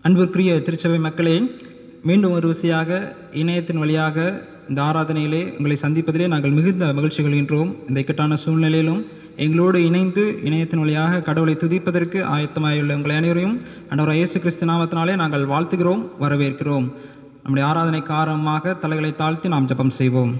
அன்பிற்குரிய திருச்சபை மக்களே மீண்டும் ஒரு விசையாக இணையத்தின் வழியாக இந்த ஆராதனையிலே உங்களை சந்திப்பதிலே நாங்கள் மிகுந்த மகிழ்ச்சி கொள்கின்றோம் இந்த இக்கட்டான சூழ்நிலையிலும் எங்களோடு இணைந்து இணையத்தின் வழியாக கடவுளை துதிப்பதற்கு ஆயத்தமாயுள்ள உங்களை அனைவரையும் ஆண்டவர் இயேசு கிறிஸ்து நாமத்தினாலே நாங்கள் வாழ்த்துகிறோம் வரவேற்கிறோம் நம்முடைய ஆராதனை காரணமாக தலைகளை தாழ்த்தி நாம் ஜெபம் செய்வோம்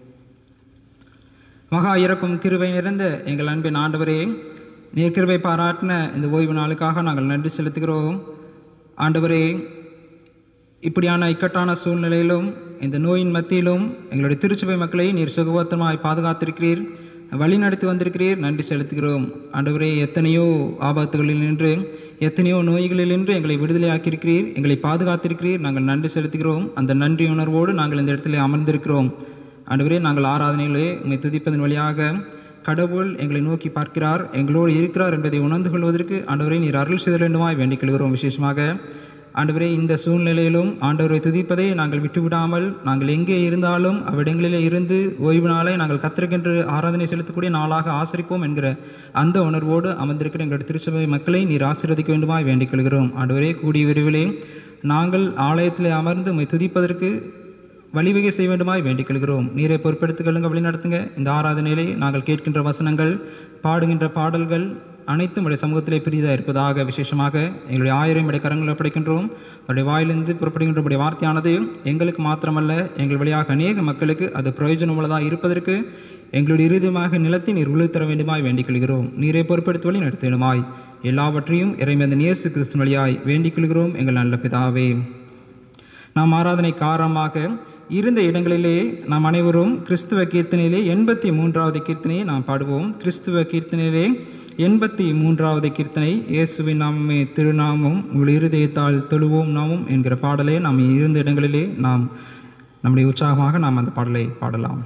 மகா இறக்கும் கிருபை நிறைந்த எங்கள் அன்பின் ஆண்டவரே நீர் கிருபை பாராட்டின இந்த ஓய்வு நாளுக்காக நாங்கள் நன்றி செலுத்துகிறோம் ஆண்டவரே இப்படியான இக்கட்டான சூழ்நிலையிலும் இந்த நோயின் மத்தியிலும் எங்களுடைய திருச்சபை மக்களை நீர் சுகபத்திரமாய் பாதுகாத்திருக்கிறீர் வழி நடத்தி வந்திருக்கிறீர் நன்றி செலுத்துகிறோம் ஆண்டவரே எத்தனையோ ஆபத்துகளில் நின்று எத்தனையோ நோய்களில் நின்று எங்களை விடுதலையாக்கியிருக்கிறீர் எங்களை பாதுகாத்திருக்கிறீர் நாங்கள் நன்றி செலுத்துகிறோம் அந்த நன்றி உணர்வோடு நாங்கள் இந்த இடத்துல அமர்ந்திருக்கிறோம் ஆண்டவரே நாங்கள் ஆராதனையிலே உண்மை துதிப்பதன் வழியாக கடவுள் எங்களை நோக்கி பார்க்கிறார் எங்களோடு இருக்கிறார் என்பதை உணர்ந்து கொள்வதற்கு ஆண்டவரை நீர் அருள் செய்த வேண்டுமாய் வேண்டிக் கொள்கிறோம் விசேஷமாக ஆண்டவரே இந்த சூழ்நிலையிலும் ஆண்டவரை துதிப்பதை நாங்கள் விட்டுவிடாமல் நாங்கள் எங்கே இருந்தாலும் அவ்விடங்களிலே இருந்து ஓய்வு நாளை நாங்கள் கத்திருக்கின்ற ஆராதனை செலுத்தக்கூடிய நாளாக ஆசரிப்போம் என்கிற அந்த உணர்வோடு அமர்ந்திருக்கிற எங்களுடைய திருச்சபை மக்களை நீர் ஆசீர்வதிக்க வேண்டுமாய் வேண்டிக் கொள்கிறோம் ஆண்டவரே கூடிய விரைவிலே நாங்கள் ஆலயத்தில் அமர்ந்து உம்மை துதிப்பதற்கு வழிவகை செய்ய வேண்டுமாய் வேண்டிக் கொள்கிறோம் நீரை பொறுப்பெடுத்துக் கொள்ளுங்க வழி நடத்துங்க இந்த ஆராதனையிலே நாங்கள் கேட்கின்ற வசனங்கள் பாடுகின்ற பாடல்கள் அனைத்தும் உடைய சமூகத்திலே பிரிதாக இருப்பதாக விசேஷமாக எங்களுடைய ஆயிரம் உடைய கரங்களை படைக்கின்றோம் அவருடைய வாயிலிருந்து புறப்படுகின்ற உடைய வார்த்தையானது எங்களுக்கு மாத்திரமல்ல எங்கள் வழியாக அநேக மக்களுக்கு அது பிரயோஜனமுள்ளதாக இருப்பதற்கு எங்களுடைய இறுதியமாக நிலத்தை நீர் உழுது தர வேண்டுமாய் வேண்டிக் கொள்கிறோம் நீரை பொறுப்பெடுத்து வழி நடத்த வேண்டுமாய் எல்லாவற்றையும் இறைமந்த இயேசு கிறிஸ்து வழியாய் வேண்டிக் கொள்கிறோம் எங்கள் நல்ல பிதாவே நாம் ஆராதனை காரணமாக இருந்த இடங்களிலே நாம் அனைவரும் கிறிஸ்துவ கீர்த்தனையிலே எண்பத்தி மூன்றாவது கீர்த்தனையை நாம் பாடுவோம் கிறிஸ்துவ கீர்த்தனையிலே எண்பத்தி மூன்றாவது கீர்த்தனை இயேசுவின் நாமமே திருநாமம் உங்கள் இருதயத்தால் தொழுவோம் நாமும் என்கிற பாடலை நாம் இருந்த இடங்களிலே நாம் நம்முடைய உற்சாகமாக நாம் அந்த பாடலை பாடலாம்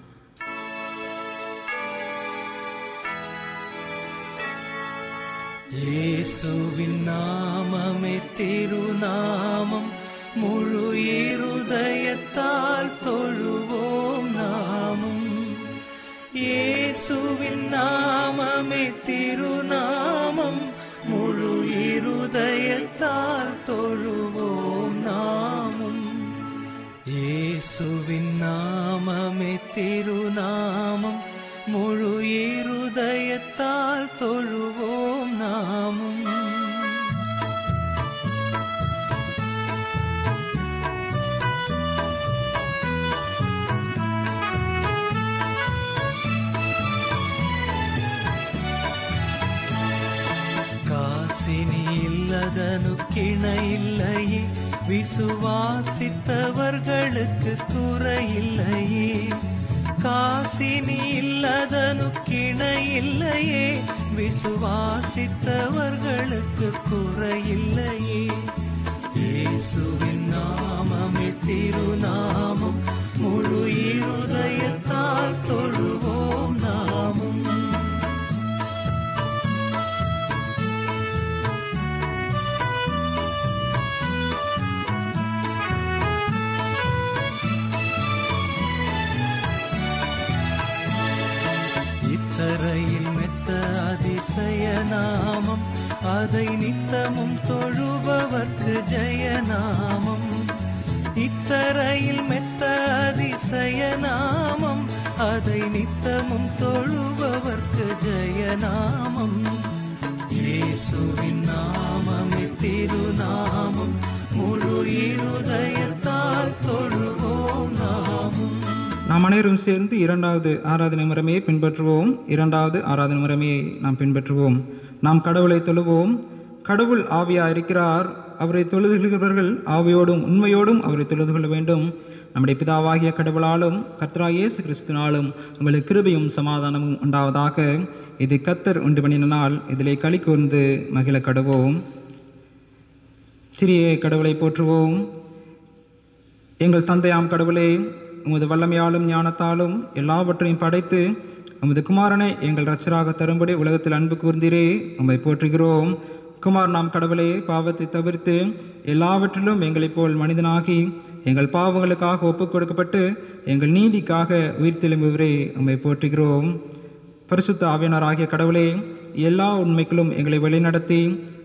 இயேசுவின் நாமமே திருநாமம் முழு இருதயத்தால் தொழுவோம் நாமும் இயேசுவின் நாமமே திருநாமம் முழு இருதயத்தால் தொழுவோம் நாமும் இயேசுவின் நாமமே திருநாமம் முழு இருதயத்தால் தொழுவோம் நாமும் காசினி இல்லதனு கிணையில்லையே விசுவாசித்தவர்களுக்கு குறையில்லையே காசினி இல்லதனு கிணையில்லையே விசுவாசித்தவர்களுக்கு குறையில்லையே இயேசுவின் நாமமே திருநாமம் முழு இருதயத்தால் தொழுவோம் நாமும் இத்தரையில் மெத்த அதிசய நாமம் அதை நித்தமும் தொழுபவர்க்கு ஜெயநாமம் இத்தரையில் மெத்த அதிசய நாமம் அதை நித்தமும் தொழுபவர்க்கு ஜெயநாமம் இயேசுவின் நாமமே திருநாமம் முழு இருதயத்தால் தொழுவோம் நாமும் நாம் அனைவரும் சேர்ந்து இரண்டாவது ஆராதனை முறைமையை பின்பற்றுவோம் இரண்டாவது ஆராதனை முறைமையை நாம் பின்பற்றுவோம் நாம் கடவுளை தொழுவோம் கடவுள் ஆவியா இருக்கிறார் அவரை தொழுதுகிறவர்கள் ஆவியோடும் உண்மையோடும் அவரை தொழுது கொள்ள வேண்டும் நம்முடைய பிதாவாகிய கடவுளாலும் கர்த்தராகிய இயேசு கிறிஸ்துனாலும் உங்களுக்கு கிருபையும் சமாதானமும் உண்டாவதாக இது கத்தர் உண்டு பண்ணின நாள் இதிலே களி கூர்ந்து மகிழ கடவோம் சிறிய கடவுளை போற்றுவோம் எங்கள் தந்தையாம் கடவுளே உமது வல்லமையாலும் ஞானத்தாலும் எல்லாவற்றையும் படைத்து உமது குமாரனை எங்கள் இரட்சராக தரும்படி உலகத்தில் அன்பு கூர்ந்தீரே உம்மை போற்றுகிறோம் குமார் நாம் கடவுளே பாவத்தை தவிர்த்து எல்லாவற்றிலும் எங்களைப் போல் மனிதனாகி எங்கள் பாவங்களுக்காக ஒப்புக் கொடுக்கப்பட்டு எங்கள் நீதிக்காக உயிர் தெளிம்புவரே உம்மை போற்றுகிறோம் பரிசுத்த ஆவியனார் ஆகிய கடவுளே எல்லா உண்மைகளும் எங்களை வழிநடத்தி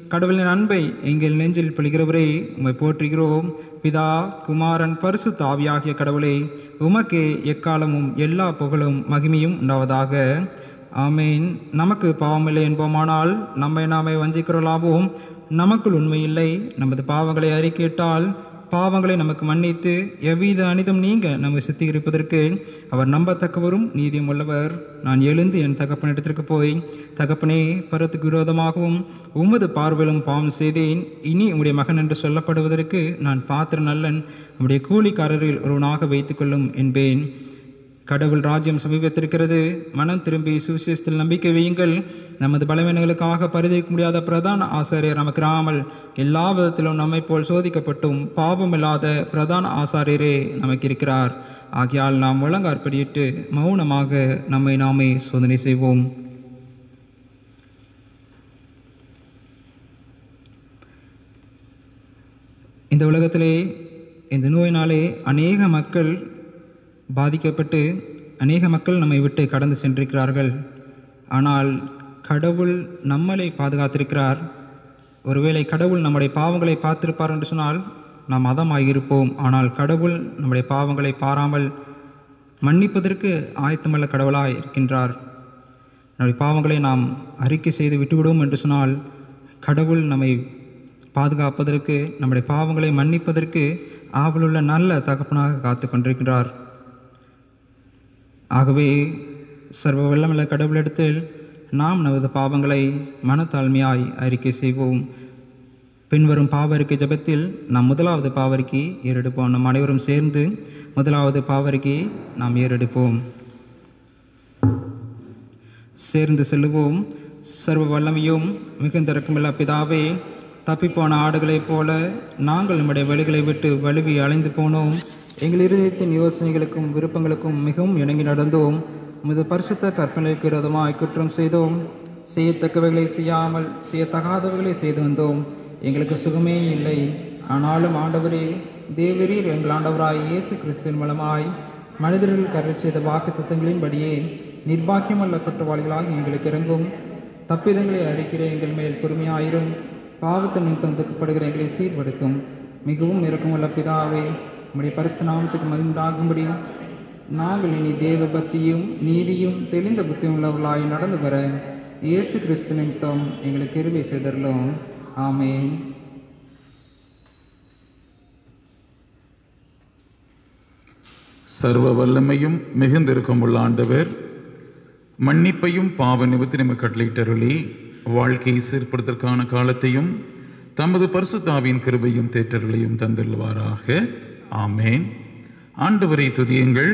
கடவுளின் அன்பை எங்கள் நெஞ்சில் பொழிகிறவரே உம்மை போற்றுகிறோம் பிதா குமாரன் பரிசு தாவியாகிய கடவுளே உமக்கே எக்காலமும் எல்லா புகழும் மகிமையும் உண்டாவதாக ஆமேன் நமக்கு பாவமில்லை என்போமானால் நம்மை நாமே வஞ்சிக்கிறோளாவோம் நமக்குள் உண்மையில்லை நமது பாவங்களை அறிக்கையிட்டால் பாவங்களை நமக்கு மன்னித்து எவ்வித அனிதம் நீங்க நம்மை சுத்திகரிப்பதற்கு அவர் நம்பத்தக்கவரும் நீதியும் உள்ளவர் நான் எழுந்து என் தகப்பனிடத்திற்கு போய் தகப்பனே பரத்துக்கு விரோதமாகவும் உமது பார்வையிலும் பாவம் செய்தேன் இனி உம்முடைய மகன் என்று சொல்லப்படுவதற்கு நான் பாத்திர நல்லன் உம்முடைய கூலிக்காரரில் ஒருவனாக வைத்துக்கொள்ளும் என்பேன் கடவுள் ராஜ்யம் சமீபத்திருக்கிறது மனம் திரும்பி சுவிசேஷத்தில் நம்பிக்கை வையுங்கள் நமது பலவீனங்களுக்காக பரிதிக்க முடியாத பிரதான ஆசாரியர் நமக்கு ராமல் எல்லா விதத்திலும் நம்மை போல் சோதிக்கப்பட்டும் பாவமில்லாத பிரதான ஆசாரியரே நமக்கு இருக்கிறார் ஆகையால் நாம் முழங்காற்படியிட்டு மௌனமாக நம்மை நாமே சோதனை செய்வோம் இந்த உலகத்திலே இந்த நோயினாலே அநேக மக்கள் பாதிக்கப்பட்டு அநேக மக்கள் நம்மை விட்டு கடந்து சென்றிருக்கிறார்கள் ஆனால் கடவுள் நம்மளை பாதுகாத்திருக்கிறார் ஒருவேளை கடவுள் நம்முடைய பாவங்களை பார்த்திருப்பார் என்று சொன்னால் நாம் மதமாகியிருப்போம் ஆனால் கடவுள் நம்முடைய பாவங்களை பாராமல் மன்னிப்பதற்கு ஆயத்தமுள்ள கடவுளாய் இருக்கின்றார் நம்முடைய பாவங்களை நாம் அறிக்கை செய்து விட்டுவிடுவோம் என்று சொன்னால் கடவுள் நம்மை பாதுகாப்பதற்கு நம்முடைய பாவங்களை மன்னிப்பதற்கு ஆவலுள்ள நல்ல தகப்பனாக காத்து கொண்டிருக்கிறார் ஆகவே சர்வ வல்லமுள்ள கடவுளிடத்தில் நாம் நமது பாவங்களை மனத்தாழ்மையாய் அறிக்கை செய்வோம் பின்வரும் பாவரிக்கை ஜபத்தில் நாம் முதலாவது பாவரிக்கை ஏறெடுப்போம் நம் அனைவரும் சேர்ந்து முதலாவது பாவரிக்கையை நாம் ஏறெடுப்போம் சேர்ந்து செல்லுவோம் சர்வ வல்லமையும் மிகுந்த இறக்கமுள்ள பிதாவே தப்பிப்போன ஆடுகளைப் போல நாங்கள் நம்முடைய வழிகளை விட்டு வலுவி அலைந்து போனோம் எங்கள் இருதயத்தின் யோசனைகளுக்கும் விருப்பங்களுக்கும் மிகவும் இணங்கி நடந்தோம் உமது பரிசுத்த கற்பனைக்கு விரோதமாய் குற்றம் செய்தோம் செய்யத்தக்கவைகளை செய்யாமல் செய்யத்தகாதவைகளை செய்து வந்தோம் எங்களுக்கு சுகமே இல்லை ஆனாலும் ஆண்டவரே தேவரீர் எங்கள் ஆண்டவராய் இயேசு கிறிஸ்துவின் மூலமாய் மனிதர்கள் கருள் செய்த வாக்கு தத்துவங்களின்படியே நிர்பாக்கியமல்ல குற்றவாளிகளாக எங்களுக்கு இறங்கும் தப்பிதங்களை அறிக்கிற எங்கள் மேல் பொறுமையாயிரும் பாவத்தை நிமித்தம் துக்கப்படுகிற எங்களை சீர்படுத்தும் மிகவும் இறக்கமுள்ள பிதாவே உம்முடைய பரிசு நாமத்துக்கு மகிமுண்டாகும்படி நாங்கள் இனி தேவ பக்தியும் நீதியும் தெளிந்த புத்தியும் உள்ளவர்களாய் நடந்து வர இயேசு கிறிஸ்து நிமித்தம் எங்களுக்கு கிருபை செய்தரலும் ஆமென் சர்வ வல்லமையும் மிகுந்திருக்கும் உள்ள ஆண்டவர் மன்னிப்பையும் பாவ நிமித்தி நமக்கு கட்டளையிட்டருளி வாழ்க்கையை சீர்படுத்தற்கான காலத்தையும் தமது பரிசுத்தாவின் கிருபையும் தேற்றருளையும் தந்துள்வாராக ஆமேன் ஆண்டவரை துதியுங்கள்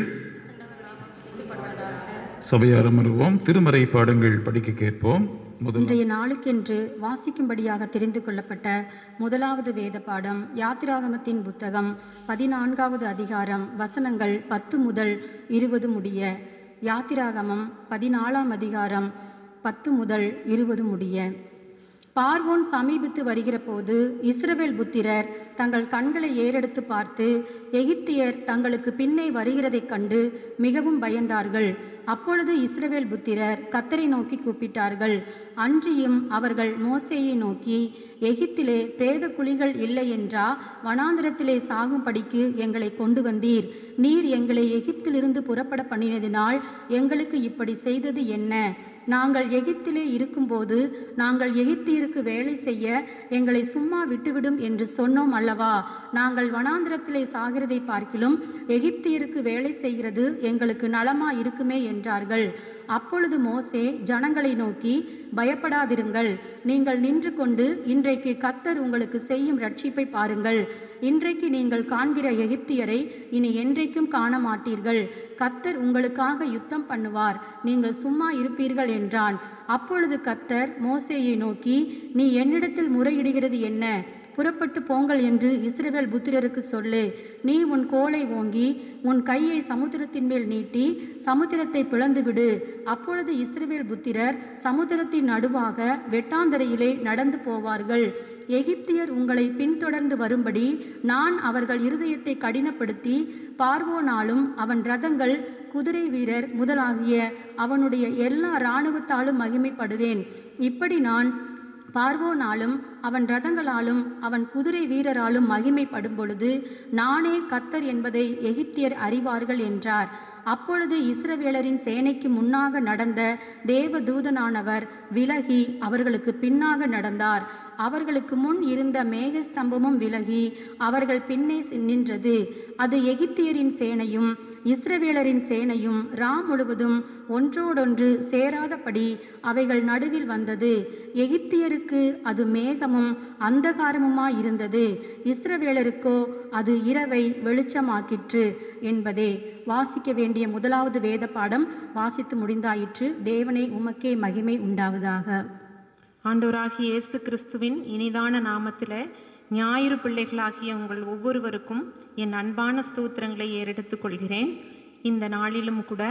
சபையார் அமர்வோம் திருமறை பாடங்கள் படிக்க கேட்போம் முதல் இன்றைய நாளுக்கென்று வாசிக்கும்படியாக தெரிந்து கொள்ளப்பட்ட முதலாவது வேத பாடம் யாத்திராகமத்தின் புத்தகம் பதினான்காவது அதிகாரம் வசனங்கள் பத்து முதல் இருபது முடிய யாத்திராகமம் பதினாலாம் அதிகாரம் பத்து முதல் இருபது முடிய பார்வோன் சமீபித்து வருகிற போது இஸ்ரவேல் புத்திரர் தங்கள் கண்களை ஏறெடுத்து பார்த்து எகிப்தியர் தங்களுக்கு பின்னே வருகிறதைக் கண்டு மிகவும் பயந்தார்கள் அப்பொழுது இஸ்ரவேல் புத்திரர் கத்தரை நோக்கி கூப்பிட்டார்கள் அன்றியும் அவர்கள் மோசேயை நோக்கி எகிப்திலே பிரேத குழிகள் இல்லை என்றா வனாந்திரத்திலே சாகும்படிக்கு எங்களை கொண்டு வந்தீர் நீர் எங்களை எகிப்திலிருந்து புறப்பட பண்ணினதினால் எங்களுக்கு இப்படி செய்தது என்ன நாங்கள் எகிப்திலே இருக்கும்போது நாங்கள் எகிப்தியருக்கு வேலை செய்ய எங்களை சும்மா விட்டுவிடும் என்று சொன்னோம் அல்லவா நாங்கள் வனாந்திரத்திலே சாகிறதை பார்க்கிலும் எகிப்தியருக்கு வேலை செய்கிறது எங்களுக்கு நலமா இருக்குமே என்றார்கள் அப்பொழுது மோசே ஜனங்களை நோக்கி பயப்படாதிருங்கள் நீங்கள் நின்று கொண்டு இன்றைக்கு கத்தர் உங்களுக்கு செய்யும் ரட்சிப்பை பாருங்கள் இன்றைக்கு நீங்கள் காண்கிற எகிப்தியரை இனி என்றைக்கும் காண மாட்டீர்கள் கத்தர் உங்களுக்காக யுத்தம் பண்ணுவார் நீங்கள் சும்மா இருப்பீர்கள் என்றான் அப்பொழுது கத்தர் மோசேயை நோக்கி நீ என்னிடத்தில் முறையிடுகிறது என்ன புறப்பட்டு போங்கள் என்று இஸ்ரவேல் புத்திரருக்கு சொல்லு நீ உன் கோலை ஓங்கி உன் கையை சமுத்திரத்தின் மேல் நீட்டி சமுத்திரத்தை பிளந்து விடு அப்பொழுது இஸ்ரவேல் புத்திரர் சமுத்திரத்தின் நடுவாக வெட்டாந்தரையிலே நடந்து போவார்கள் எகிப்தியர் உங்களை பின்தொடர்ந்து வரும்படி நான் அவர்கள் இருதயத்தை கடினப்படுத்தி பார்வோனாலும் அவன் ரதங்கள் குதிரை வீரர் முதலாகிய அவனுடைய எல்லா இராணுவத்தாலும் மகிமைப்படுவேன் இப்படி நான் பார்வோனாலும் அவன் ரதங்களாலும் அவன் குதிரை வீரராலும் மகிமைப்படும் பொழுது நானே கத்தர் என்பதை எகிப்தியர் அறிவார்கள் என்றார் அப்பொழுது இஸ்ரவேலரின் சேனைக்கு முன்னாக நடந்த தேவதூதனானவர் விலகி அவர்களுக்கு பின்னாக நடந்தார் அவர்களுக்கு முன் இருந்த மேகஸ்தம்பமும் விலகி அவர்கள் பின்னே நின்றது அது எகிப்தியரின் சேனையும் இஸ்ரவேலரின் சேனையும் ரா முழுவதும் ஒன்றோடொன்று சேராதபடி அவைகள் நடுவில் வந்தது எகிப்தியருக்கு அது மேகமும் அந்தகாரமுமாய் இருந்தது இஸ்ரவேலருக்கோ அது இரவை வெளிச்சமாக்கிற்று என்பதே வாசிக்க வேண்டிய முதலாவது வேத பாடம் வாசித்து முடிந்தாயிற்று தேவனே உமக்கே மகிமை உண்டாவதாக ஆண்டவராகிய இயேசு கிறிஸ்துவின் இனிதான நாமத்தில் ஞாயிறு பிள்ளைகளாகிய உங்கள் ஒவ்வொருவருக்கும் என் அன்பான ஸ்தோத்திரங்களை ஏறெடுத்துக் கொள்கிறேன் இந்த நாளிலும் கூட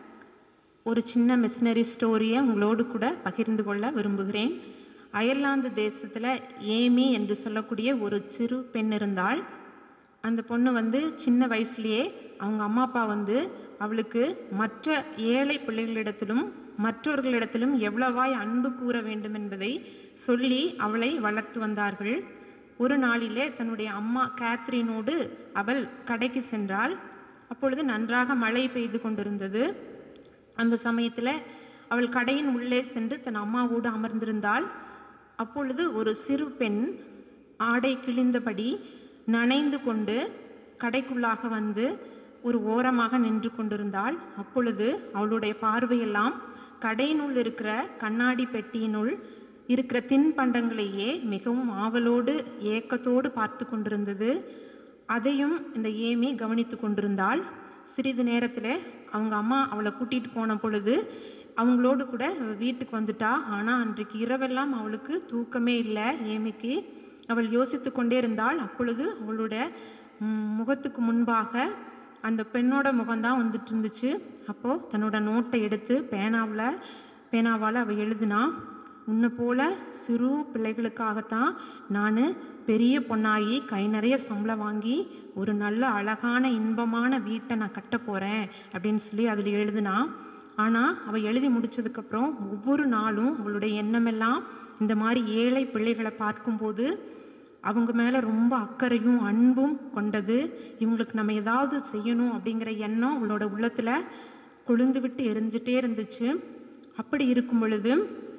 ஒரு சின்ன மிஷினரி ஸ்டோரியை உங்களோடு கூட பகிர்ந்து கொள்ள விரும்புகிறேன் அயர்லாந்து தேசத்தில் ஏமி என்று சொல்லக்கூடிய ஒரு சிறு பெண் இருந்தாள் அந்த பொண்ணு வந்து சின்ன வயசுலேயே அவங்க அம்மா அப்பா வந்து அவளுக்கு மற்ற ஏழை பிள்ளைகளிடத்திலும் மற்றவர்களிடத்திலும் எவ்வளவாய் அன்பு கூற வேண்டும் என்பதை சொல்லி அவளை வளர்த்து வந்தார்கள் ஒரு நாளிலே தன்னுடைய அம்மா கேத்ரினோடு அவள் கடைக்கு சென்றாள் அப்பொழுது நன்றாக மழை பெய்து கொண்டிருந்தது அந்த சமயத்தில் அவள் கடையின் உள்ளே சென்று தன் அம்மாவோடு அமர்ந்திருந்தாள் அப்பொழுது ஒரு சிறு பெண் ஆடை கிழிந்தபடி நனைந்து கொண்டு கடைக்குள்ளாக வந்து ஒரு ஓரமாக நின்று கொண்டிருந்தாள் அப்பொழுது அவளுடைய பார்வையெல்லாம் கடையினுள் இருக்கிற கண்ணாடி பெட்டியினுள் இருக்கிற தின்பண்டங்களையே மிகவும் ஆவலோடு ஏக்கத்தோடு பார்த்து கொண்டிருந்தது அதையும் இந்த ஏமி கவனித்து கொண்டிருந்தாள் சிறிது நேரத்தில் அவங்க அம்மா அவளை கூட்டிகிட்டு போன பொழுது அவங்களோடு கூட அவ வீட்டுக்கு வந்துட்டா ஆனால் அன்றைக்கு இரவெல்லாம் அவளுக்கு தூக்கமே இல்லை ஏமிக்கு அவள் யோசித்து கொண்டே இருந்தாள் அப்பொழுது அவளோட ம், முகத்துக்கு முன்பாக அந்த பெண்ணோட முகம்தான் வந்துட்டு இருந்துச்சு அப்போது தன்னோட நோட்டை எடுத்து பேனாவில் பேனாவால் அவள் எழுதினா உன்னை போல சிறு பிள்ளைகளுக்காகத்தான் நான் பெரிய பொண்ணாகி கை நிறைய சம்பளம் வாங்கி ஒரு நல்ல அழகான இன்பமான வீட்டை நான் கட்ட போகிறேன் அப்படின்னு சொல்லி அதில் எழுதினா ஆனால் அவள் எழுதி முடிச்சதுக்கப்புறம் ஒவ்வொரு நாளும் அவளுடைய எண்ணமெல்லாம் இந்த மாதிரி ஏழை பிள்ளைகளை பார்க்கும்போது அவங்க மேலே ரொம்ப அக்கறையும் அன்பும் கொண்டது இவங்களுக்கு நம்ம ஏதாவது செய்யணும் அப்படிங்கிற எண்ணம் அவளோட உள்ளத்தில் கொழுந்து விட்டு எரிஞ்சிட்டே இருந்துச்சு அப்படி இருக்கும் பொழுது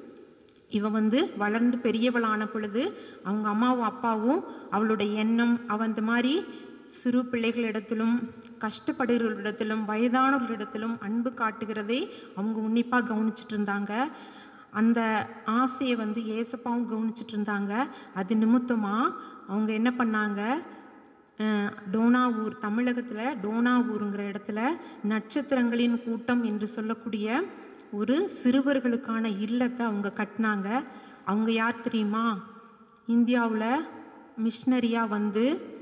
இவன் வந்து வளர்ந்து பெரியவளான பொழுது அவங்க அம்மாவும் அப்பாவும் அவளுடைய எண்ணம் அவன் இந்த மாதிரி சிறு பிள்ளைகளிடத்திலும் கஷ்டப்படுகிறவர்களிடத்திலும் வயதானவர்களிடத்திலும் அன்பு காட்டுகிறதை அவங்க உன்னிப்பாக கவனிச்சிட்டு இருந்தாங்க அந்த ஆசையை வந்து ஏசப்பாவும் கவனிச்சிட்டு இருந்தாங்க அது நிமித்தமாக அவங்க என்ன பண்ணாங்க அஹ், டோனாவூர் தமிழகத்தில் டோனாவூருங்கிற இடத்துல நட்சத்திரங்களின் கூட்டம் என்று சொல்லக்கூடிய ஒரு சிறுவர்களுக்கான இல்லத்தை அவங்க கட்டினாங்க அவங்க யார் தெரியுமா இந்தியாவில் மிஷினரியாக வந்து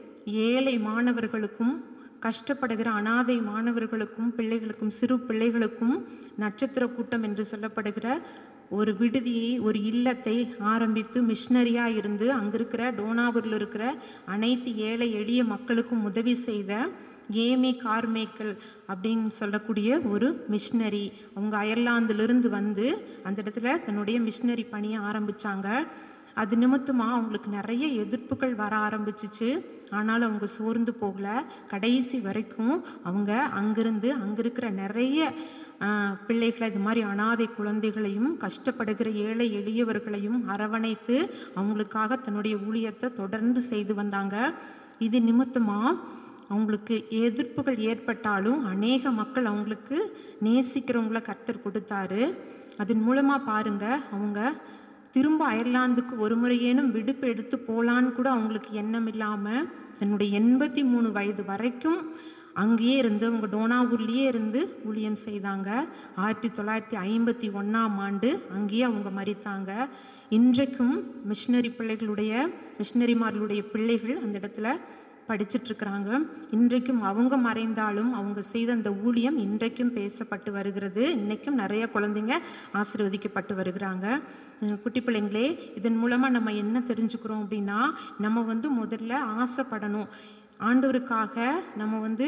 ஏழை மாணவர்களுக்கும் கஷ்டப்படுகிற அனாதை மாணவர்களுக்கும் பிள்ளைகளுக்கும் சிறு பிள்ளைகளுக்கும் நட்சத்திர கூட்டம் என்று சொல்லப்படுகிற ஒரு விடுதியை ஒரு இல்லத்தை ஆரம்பித்து மிஷினரியாக இருந்து அங்கே இருக்கிற டோனாவூரில் இருக்கிற அனைத்து ஏழை எளிய மக்களுக்கும் உதவி செய்த ஏமி கார்மேக்கல் அப்படின்னு சொல்லக்கூடிய ஒரு மிஷினரி அவங்க அயர்லாந்திலிருந்து வந்து அந்த இடத்துல தன்னுடைய மிஷினரி பணியை ஆரம்பித்தாங்க அது நிமித்தமாக அவங்களுக்கு நிறைய எதிர்ப்புகள் வர ஆரம்பிச்சிச்சு ஆனாலும் அவங்க சோர்ந்து போகல கடைசி வரைக்கும் அவங்க அங்கிருந்து அங்கே இருக்கிற நிறைய ஆஹ், பிள்ளைகளை இது மாதிரி அனாதை குழந்தைகளையும் கஷ்டப்படுகிற ஏழை எளியவர்களையும் அரவணைத்து அவங்களுக்காக தன்னுடைய ஊழியத்தை தொடர்ந்து செய்து வந்தாங்க இது நிமித்தமாக அவங்களுக்கு எதிர்ப்புகள் ஏற்பட்டாலும் அநேக மக்கள் அவங்களுக்கு நேசிக்கிறவங்கள கர்த்தர் கொடுத்தாரு அதன் மூலமாக பாருங்க அவங்க திரும்ப அயர்லாந்துக்கு ஒரு முறையேனும் விடுப்பு எடுத்து போகலான்னு கூட அவங்களுக்கு எண்ணம் இல்லாமல் தன்னுடைய எண்பத்தி மூணு வயது வரைக்கும் அங்கேயே இருந்து அவங்க டோனாவூர்லேயே இருந்து ஊழியம் செய்தாங்க ஆயிரத்தி தொள்ளாயிரத்தி ஐம்பத்தி ஒன்றாம் ஆண்டு அங்கேயே அவங்க மறித்தாங்க இன்றைக்கும் மிஷினரி பிள்ளைகளுடைய மிஷினரிமார்களுடைய பிள்ளைகள் அந்த இடத்துல படிச்சிட்டு இருக்கிறாங்க இன்றைக்கும் அவங்க மறைந்தாலும் அவங்க செய்த அந்த ஊழியம் இன்றைக்கும் பேசப்பட்டு வருகிறது இன்றைக்கும் நிறைய குழந்தைங்க ஆசீர்வதிக்கப்பட்டு வருகிறாங்க அஹ் குட்டி பிள்ளைங்களே இதன் மூலமாக நம்ம என்ன தெரிஞ்சுக்கிறோம் அப்படின்னா நம்ம வந்து முதல்ல ஆசைப்படணும் ஆண்டவருக்காக நம்ம வந்து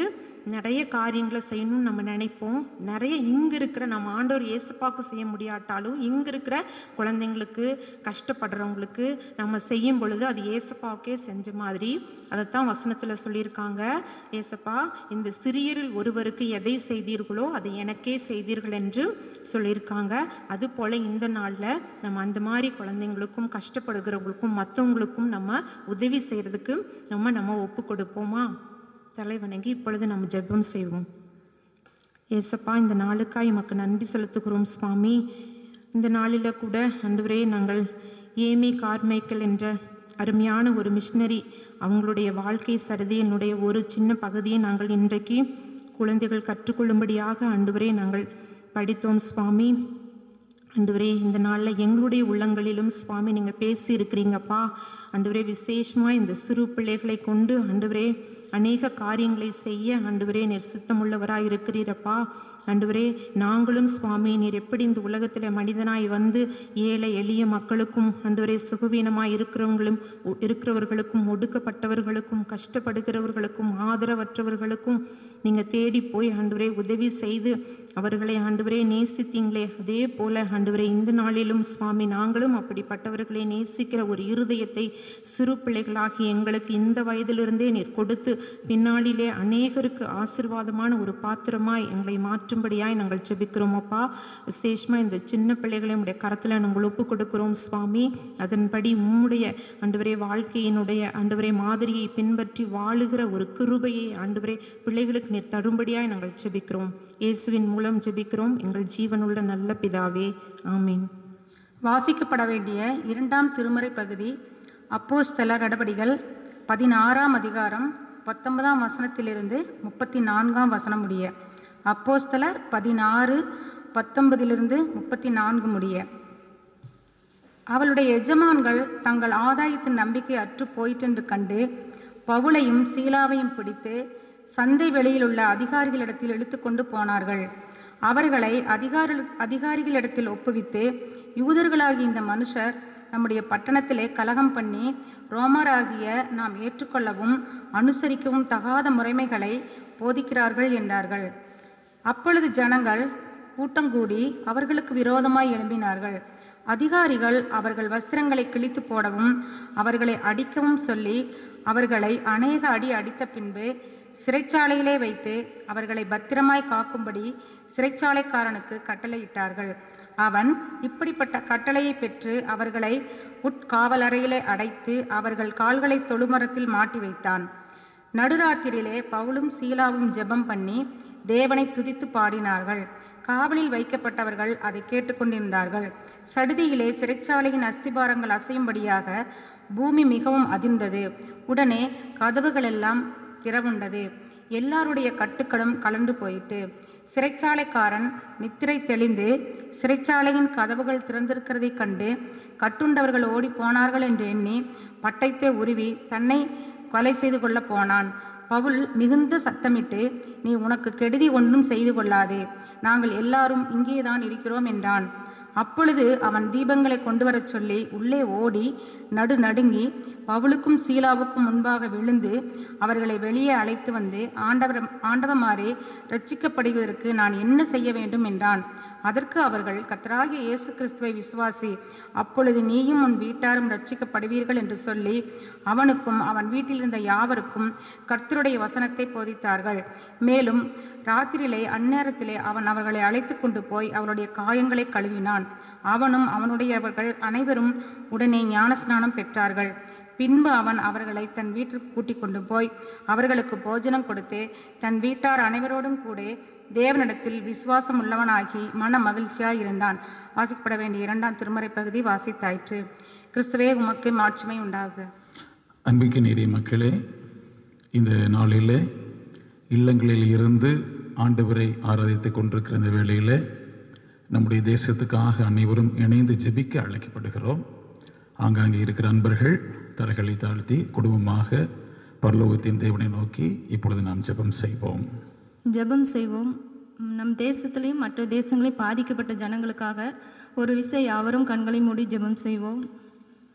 நிறைய காரியங்களை செய்யணும்னு நம்ம நினைப்போம் நிறைய இங்கே இருக்கிற நம்ம ஆண்டவர் இயேசுப்பாக்கு செய்ய முடியாட்டாலும் இங்கே இருக்கிற குழந்தைங்களுக்கு கஷ்டப்படுறவங்களுக்கு நம்ம செய்யும் பொழுது அது ஏசப்பாவுக்கே செஞ்ச மாதிரி அதைத்தான் வசனத்தில் சொல்லியிருக்காங்க ஏசப்பா இந்த சிறியரில் ஒருவருக்கு எதை செய்தீர்களோ அதை எனக்கே செய்தீர்கள் என்று சொல்லியிருக்காங்க அதுபோல் இந்த நாளில் நம்ம அந்த மாதிரி குழந்தைங்களுக்கும் கஷ்டப்படுகிறவங்களுக்கும் மற்றவங்களுக்கும் நம்ம உதவி செய்கிறதுக்கு நம்ம நம்ம ஒப்பு கொடுப்போமா தலை வணங்கி இப்பொழுது நம்ம ஜெபம் செய்வோம் ஏசப்பா இந்த நாளுக்காய் எமக்கு நன்றி செலுத்துகிறோம் சுவாமி இந்த நாளில் கூட அன்றுவரே நாங்கள் ஏமி கார்மைக்கல் என்ற அருமையான ஒரு மிஷினரி அவங்களுடைய வாழ்க்கை சரிதை என்னுடைய ஒரு சின்ன பகுதியை நாங்கள் இன்றைக்கு குழந்தைகள் கற்றுக்கொள்ளும்படியாக அன்றுவரே நாங்கள் படித்தோம் சுவாமி அன்றுவரே இந்த நாளில் எங்களுடைய உள்ளங்களிலும் சுவாமி நீங்கள் பேசி இருக்கிறீங்கப்பா அன்றுவரே விசேஷமாக இந்த சிறு பிள்ளைகளை கொண்டு அன்றுவரே அநேக காரியங்களை செய்ய அன்றுவரே நீர் சித்தமுள்ளவராய் இருக்கிறீரப்பா அன்றுவரே நாங்களும் சுவாமி நீர் எப்படி இந்த உலகத்தில் மனிதனாய் வந்து ஏழை எளிய மக்களுக்கும் அன்றுவரே சுகவீனமாய் இருக்கிறவங்களும் இருக்கிறவர்களுக்கும் ஒடுக்கப்பட்டவர்களுக்கும் கஷ்டப்படுகிறவர்களுக்கும் ஆதரவற்றவர்களுக்கும் நீங்கள் தேடி போய் ஆண்டவரே உதவி செய்து அவர்களை ஆண்டவரே நேசித்தீங்களே அதே போல ஆண்டவரே இந்த நாளிலும் சுவாமி நாங்களும் அப்படிப்பட்டவர்களை நேசிக்கிற ஒரு இருதயத்தை சிறு பிள்ளைகளாகி எங்களுக்கு இந்த வயதிலிருந்தே நீர் கொடுத்து பின்னாளிலே அநேகருக்கு ஆசிர்வாதமான ஒரு பாத்திரமாய் எங்களை மாற்றும்படியாய் நாங்கள் ஜெபிக்கிறோம் அப்பா விசேஷமாக இந்த சின்ன பிள்ளைகளை உடைய கரத்தில் நாங்கள் ஒப்பு கொடுக்கிறோம் சுவாமி அதன்படி உம்முடைய ஆண்டவரே வாழ்க்கையினுடைய ஆண்டவரே மாதிரியை பின்பற்றி வாழுகிற ஒரு கிருபையை ஆண்டவரே பிள்ளைகளுக்கு நீர் தரும்படியாய் நாங்கள் ஜெபிக்கிறோம் இயேசுவின் மூலம் ஜெபிக்கிறோம் எங்கள் ஜீவனுள்ள நல்ல பிதாவே ஆமீன் வாசிக்கப்பட வேண்டிய இரண்டாம் திருமறை பகுதி அப்போஸ்தல நடபடிகள் பதினாறாம் அதிகாரம் பத்தொன்பதாம் வசனத்திலிருந்து முப்பத்தி நான்காம் வசனம் முடிய அப்போஸ்தலர் பதினாறு பத்தொன்பதிலிருந்து முப்பத்தி நான்கு முடிய அவளுடைய எஜமான்கள் தங்கள் ஆதாயத்தின் நம்பிக்கை அற்று போயிற்றென்று கண்டு பவுலையும் சீலாவையும் பிடித்து சந்தை வெளியில் உள்ள அதிகாரிகளிடத்தில் இழுத்துக்கொண்டு போனார்கள் அவர்களை அதிகாரி அதிகாரிகளிடத்தில் ஒப்புவித்து யூதர்களாகிய இந்த மனுஷர் நம்முடைய பட்டணத்திலே கலகம் பண்ணி ரோமராகிய நாம் ஏற்றுக்கொள்ளவும் அனுசரிக்கவும் தகாத முறைமைகளை போதிக்கிறார்கள் என்றார்கள் அப்பொழுது ஜனங்கள் கூட்டங்கூடி அவர்களுக்கு விரோதமாய் எழும்பினார்கள் அதிகாரிகள் அவர்கள் வஸ்திரங்களை கிழித்து போடவும் அவர்களை அடிக்கவும் சொல்லி அவர்களை அநேக அடி அடித்த பின்பு சிறைச்சாலையிலே வைத்து அவர்களை பத்திரமாய் காக்கும்படி சிறைச்சாலைக்காரனுக்கு கட்டளையிட்டார்கள் அவன் இப்படிப்பட்ட கட்டளையை பெற்று அவர்களை உட்காவலறையிலே அடைத்து அவர்கள் கால்களை தொழுமரத்தில் மாட்டி வைத்தான் நடுராத்திரியிலே பவுலும் சீலாவும் ஜெபம் பண்ணி தேவனை துதித்து பாடினார்கள் காவலில் வைக்கப்பட்டவர்கள் அதை கேட்டுக்கொண்டிருந்தார்கள் சடுதியிலே சிறைச்சாலையின் அஸ்திபாரங்கள் அசையும்படியாக பூமி மிகவும் அதிர்ந்தது உடனே கதவுகளெல்லாம் திறவுண்டது எல்லாருடைய கட்டுக்களும் கலந்து போயிட்டு சிறைச்சாலைக்காரன் நித்திரை தெளிந்து சிறைச்சாலையின் கதவுகள் திறந்திருக்கிறதைக் கண்டு கட்டுண்டவர்கள் ஓடி போனார்கள் என்று எண்ணி பட்டயத்தை உருவி தன்னை கொலை செய்து கொள்ள போனான் பவுல் மிகுந்த சத்தமிட்டு நீ உனக்கு கெடுதி ஒன்றும் செய்து கொள்ளாதே நாங்கள் எல்லாரும் இங்கேதான் இருக்கிறோம் என்றான் அப்பொழுது அவன் தீபங்களை கொண்டு வரச் சொல்லி உள்ளே ஓடி நடு நடுங்கி பவுலுக்கும் சீலாவுக்கும் முன்பாக விழுந்து அவர்களை வெளியே அழைத்து வந்து ஆண்டவர் ஆண்டவமாரே ரட்சிக்கப்படுவதற்கு நான் என்ன செய்ய வேண்டும் என்றான் அதற்கு அவர்கள் கத்தராகிய இயேசு கிறிஸ்துவை விசுவாசி அப்பொழுது நீயும் உன் வீட்டாரும் ரட்சிக்கப்படுவீர்கள் என்று சொல்லி அவனுக்கும் அவன் வீட்டில் இருந்த யாவருக்கும் கர்த்தருடைய வசனத்தை போதித்தார்கள் மேலும் ராத்திரியிலே அந்நேரத்திலே அவன் அவர்களை அழைத்து கொண்டு போய் அவருடைய காயங்களை கழுவினான் அவனும் அவனுடையவர்கள் அனைவரும் உடனே ஞானஸ்நானம் பெற்றார்கள் பின்பு அவன் அவர்களை தன் வீட்டிற்கு கூட்டிக் கொண்டு போய் அவர்களுக்கு போஜனம் கொடுத்து தன் வீட்டார் அனைவரோடும் கூட தேவனிடத்தில் விசுவாசம் உள்ளவனாகி மன மகிழ்ச்சியாய் இருந்தான் வாசிக்கப்பட வேண்டிய இரண்டாம் திருமறை பகுதி வாசித்தாயிற்று கிறிஸ்துவே உமக்கு மாட்சிமை உண்டாகுக அன்பிக்கு நேரிய மக்களே இந்த நாளில் இல்லங்களில் இருந்து ஆண்டவரை ஆராதித்து கொண்டிருக்கிற இந்த வேளையில் நம்முடைய தேசத்துக்காக அனைவரும் இணைந்து ஜெபிக்க அழைக்கப்படுகிறோம் ஆங்காங்கே இருக்கிற அன்பர்கள் தரைகளை தாழ்த்தி குடும்பமாக பரலோகத்தின் தேவனை நோக்கி இப்பொழுது நாம் ஜெபம் செய்வோம் ஜெபம் செய்வோம் ம், நம் தேசத்திலையும் மற்ற தேசங்களையும் பாதிக்கப்பட்ட ஜனங்களுக்காக ஒரு விசை யாவரும் கண்களை மூடி ஜெபம் செய்வோம்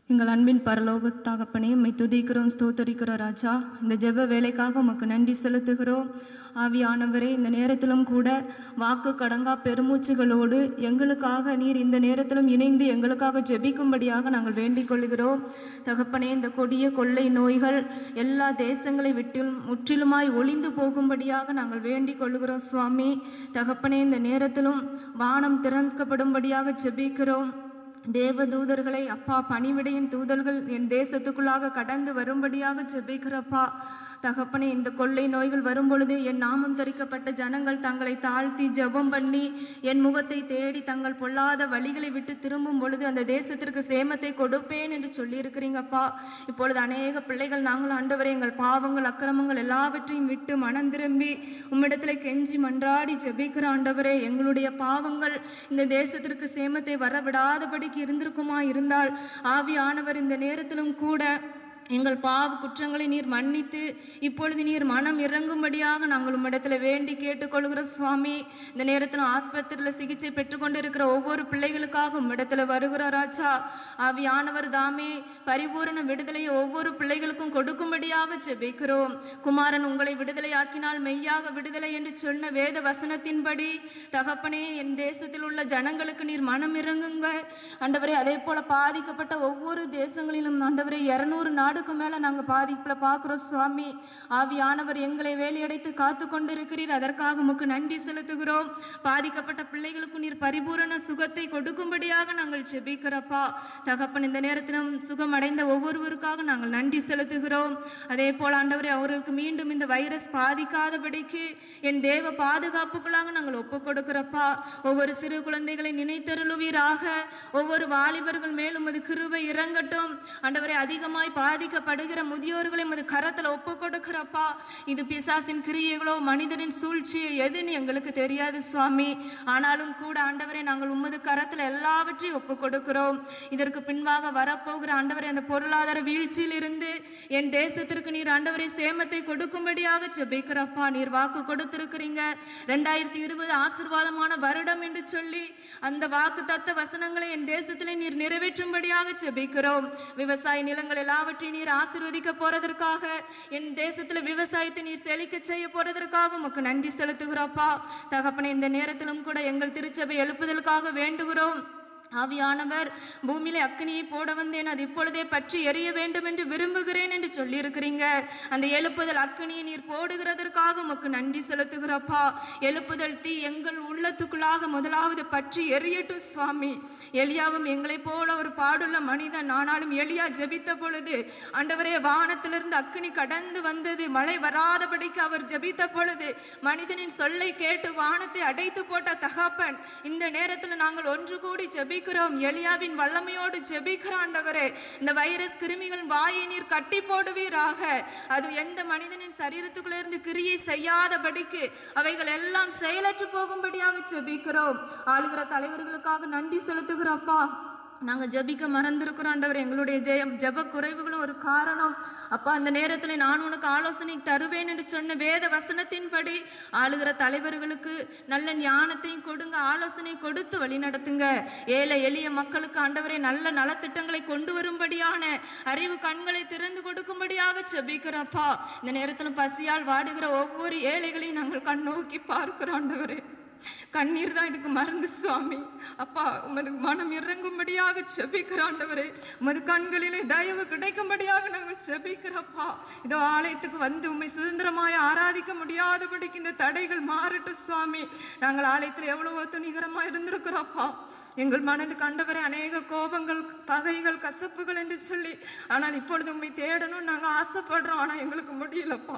எங்கள் அன்பின் பரலோக தகப்பனே உம்மை துதிக்கிறோம் ஸ்தோத்தரிக்கிறோம் ராஜா இந்த ஜெப வேலைக்காக உமக்கு நன்றி செலுத்துகிறோம் ஆவியானவரே இந்த நேரத்திலும் கூட வாக்கு கடங்கா பெருமூச்சுகளோடு எங்களுக்காக நீர் இந்த நேரத்திலும் இணைந்து எங்களுக்காக ஜெபிக்கும்படியாக நாங்கள் வேண்டிக் கொள்கிறோம் தகப்பனே இந்த கொடிய கொள்ளை நோய்கள் எல்லா தேசங்களை விட்டு முற்றிலுமாய் ஒளிந்து போகும்படியாக நாங்கள் வேண்டிக் கொள்கிறோம் சுவாமி தகப்பனே இந்த நேரத்திலும் வானம் திறக்கப்படும்படியாக ஜெபிக்கிறோம் தேவதூதர்களை அப்பா பணிவிடையின் தூதர்கள் என் தேசத்துக்குள்ளாக கடந்து வரும்படியாக ஜெபிக்கிறப்பா தகப்பனே இந்த கொள்ளை நோய்கள் வரும்பொழுது என் நாமம் தரிக்கப்பட்ட ஜனங்கள் தங்களை தாழ்த்தி ஜெபம் பண்ணி என் முகத்தை தேடி தங்கள் பொல்லாத வழிகளை விட்டு திரும்பும் பொழுது அந்த தேசத்திற்கு சேமத்தை கொடுப்பேன் என்று சொல்லியிருக்கிறீங்கப்பா இப்பொழுது அநேக பிள்ளைகள் நாங்கள் ஆண்டவரே எங்கள் பாவங்கள் அக்கிரமங்கள் எல்லாவற்றையும் விட்டு மனம் திரும்பி உம்மிடத்தில் கெஞ்சி மன்றாடி ஜெபிக்கிற ஆண்டவரே எங்களுடைய பாவங்கள் இந்த தேசத்திற்கு சேமத்தை வரவிடாதபடிக்கு இருந்திருக்குமா இருந்தால் ஆவியானவர் இந்த நேரத்திலும் கூட எங்கள் பாவ குற்றங்களை நீர் மன்னித்து இப்பொழுது நீர் மனம் இறங்கும்படியாக நாங்கள் உம்மிடத்தில் வேண்டி கேட்டுக்கொள்கிறோம் சுவாமி இந்த நேரத்தில் ஆஸ்பத்திரியில் சிகிச்சை பெற்றுக்கொண்டு இருக்கிற ஒவ்வொரு பிள்ளைகளுக்காக உம்மிடத்தில் வருகிறோம் ராஜா ஆவியானவர் தாமே பரிபூரண விடுதலையை ஒவ்வொரு பிள்ளைகளுக்கும் கொடுக்கும்படியாக ஜெபிக்கிறோம் குமாரன் உங்களை விடுதலையாக்கினால் மெய்யாக விடுதலை என்று சொன்ன வேத வசனத்தின்படி தகப்பனே என் தேசத்தில் உள்ள ஜனங்களுக்கு நீர் மனம் இறங்குங்க ஆண்டவரே அதே போல பாதிக்கப்பட்ட ஒவ்வொரு தேசங்களிலும் ஆண்டவரே இரநூறு நாடுக்கு மேல நாங்க பாதிப்புல பார்க்கிறோம் சுவாமி ஆவியானவர் எங்களை வேலையடைத்து காத்து கொண்டிருக்கிறீர் அதற்காக உமக்கு நன்றி செலுத்துகிறோம் பாதிக்கப்பட்ட பிள்ளைகளுக்கு நீர் பரிபூரண சுகத்தை கொடுக்கும்படியாக நாங்கள் ஜெபிக்கிறப்பா தகப்பன் இந்த நேரத்திலும் சுகம் அடைந்த ஒவ்வொருவருக்காக நாங்கள் நன்றி செலுத்துகிறோம் அதே போல ஆண்டவரே அவர்களுக்கு மீண்டும் இந்த வைரஸ் பாதிக்காதபடிக்கு என் தேவ பாதுகாப்புக்குள்ளாக நாங்கள் ஒப்பு கொடுக்கிறப்பா ஒவ்வொரு சிறு குழந்தைகளை நினைத்தருளுவீராக ஒவ்வொரு வாலிபர்கள் மேலும் அது கிருபை இறங்கட்டும் ஆண்டவரே அதிகமாய் பாதிக்கப்படுகிற முதியோர்களை உமது கரத்தில் ஒப்பு கொடுக்கிறப்பா இது பிசாசின் கிரியைகளோ மனிதனின் சூழ்ச்சியோ எதுன்னு எங்களுக்கு தெரியாது சுவாமி ஆனாலும் கூட ஆண்டவரே நாங்கள் உமது கரத்தில் எல்லாவற்றையும் ஒப்பு கொடுக்கிறோம் இதற்கு பின்பாக வரப்போகிற ஆண்டவரே அந்த பொருளாதார வீழ்ச்சியில் இருந்து என் தேசத்திற்கு நீர் ஆண்டவரே சேமத்தை கொடுக்கும்படியாக ஜெபிக்கிறப்பா நீர் வாக்கு கொடுத்திருக்கிறீங்க ரெண்டாயிரத்தி இருபது ஆசிர்வாதமான வருடம் என்று சொல்லி அந்த வாக்கு தத்த வசனங்களை என் தேசத்திலே நீர் நிறைவேற்றும்படியாக ஜெபிக்கிறோம் விவசாய நிலங்கள் எல்லாவற்றையும் நீர் ஆசீர்வதிக்க போறதற்காக என் தேசத்துல விவசாயத்தை நீர் செழிக்க செய்ய போறதற்காக உமக்கு நன்றி செலுத்துகிறோப்பா தகப்பனே இந்த நேரத்திலும் கூட எங்கள் திருச்சபை எழுப்புதலுக்காக வேண்டுகிறோம் ஆவியானவர் பூமியிலே அக்கினியை போட வந்தேன் அது இப்பொழுதே பற்றி எரிய வேண்டும் என்று விரும்புகிறேன் என்று சொல்லியிருக்கிறீங்க அந்த எழுப்புதல் அக்கினியை நீர் போடுகிறதற்காக உமக்கு நன்றி செலுத்துகிறப்பா எழுப்புதல் தீ எங்கள் உள்ளத்துக்குள்ளாக முதலாவது பற்றி எரியட்டும் சுவாமி எலியாவும் எங்களைப் போல ஒரு பாடுள்ள மனிதன் ஆனாலும் எலியா ஜெபித்த பொழுது ஆண்டவரே வானத்திலிருந்து அக்கினி கடந்து வந்தது மழை வராதபடிக்கு அவர் ஜெபித்த பொழுது மனிதனின் சொல்லை கேட்டு வானத்தை அடைத்து போட்ட தகப்பன் இந்த நேரத்தில் நாங்கள் ஒன்று கூடி ஜெபிக்கிறோம் எலியாவின் வல்லமையோடு ஜெபிக்கிற ஆண்டவரே இந்த வைரஸ் கிருமிகள் வாயை நீர் கட்டி போடுவீராக அது எந்த மனிதனின் சரீரத்துக்குள்ள இருந்து கிரியை செய்யாதபடிக்கு அவைகள் எல்லாம் செயலற்று போகும்படியாக ஜெபிக்கிறோம் ஆளுகிற தலைவர்களுக்காக நன்றி செலுத்துகிறோம்ப்பா நாங்கள் ஜெபிக்க மறந்திருக்கிறோம் ஆண்டவர் எங்களுடைய ஜெயம் ஜெப குறைவுகளும் ஒரு காரணம் அப்பா அந்த நேரத்தில் நான் உனக்கு ஆலோசனை தருவேன் என்று சொன்ன வேத வசனத்தின்படி ஆளுகிற தலைவர்களுக்கு நல்ல ஞானத்தையும் கொடுங்க ஆலோசனை கொடுத்து வழி நடத்துங்க ஏழை எளிய மக்களுக்கு ஆண்டவரை நல்ல நலத்திட்டங்களை கொண்டு வரும்படியான அறிவு கண்களை திறந்து கொடுக்கும்படியாக ஜெபிக்கிறப்பா இந்த நேரத்தில் பசியால் வாடுகிற ஒவ்வொரு ஏழைகளையும் நாங்கள் கண்ணோக்கி பார்க்கிறோம் ஆண்டவரே கண்ணீர் தான் இதுக்கு மருந்து சுவாமி அப்பா உமது மனம் இறங்கும்படியாக செபிக்கிற ஆண்டவரே உமது கண்களிலே தயவு கிடைக்கும்படியாக நாங்கள் செபிக்கிறப்பா இதோ ஆலயத்துக்கு வந்து உம்மை சுதந்திரமாய் ஆராதிக்க முடியாதபடிக்கு இந்த தடைகள் மாறட்டும் சுவாமி நாங்கள் ஆலயத்தில் எவ்வளவோ துணிகரமாக இருந்திருக்கிறோப்பா எங்கள் மனது கண்டவரை அநேக கோபங்கள் பகைகள் கசப்புகள் என்று சொல்லி ஆனால் இப்பொழுது உம்மை தேடணும் நாங்கள் ஆசைப்படுறோம் ஆனால் எங்களுக்கு முடியலப்பா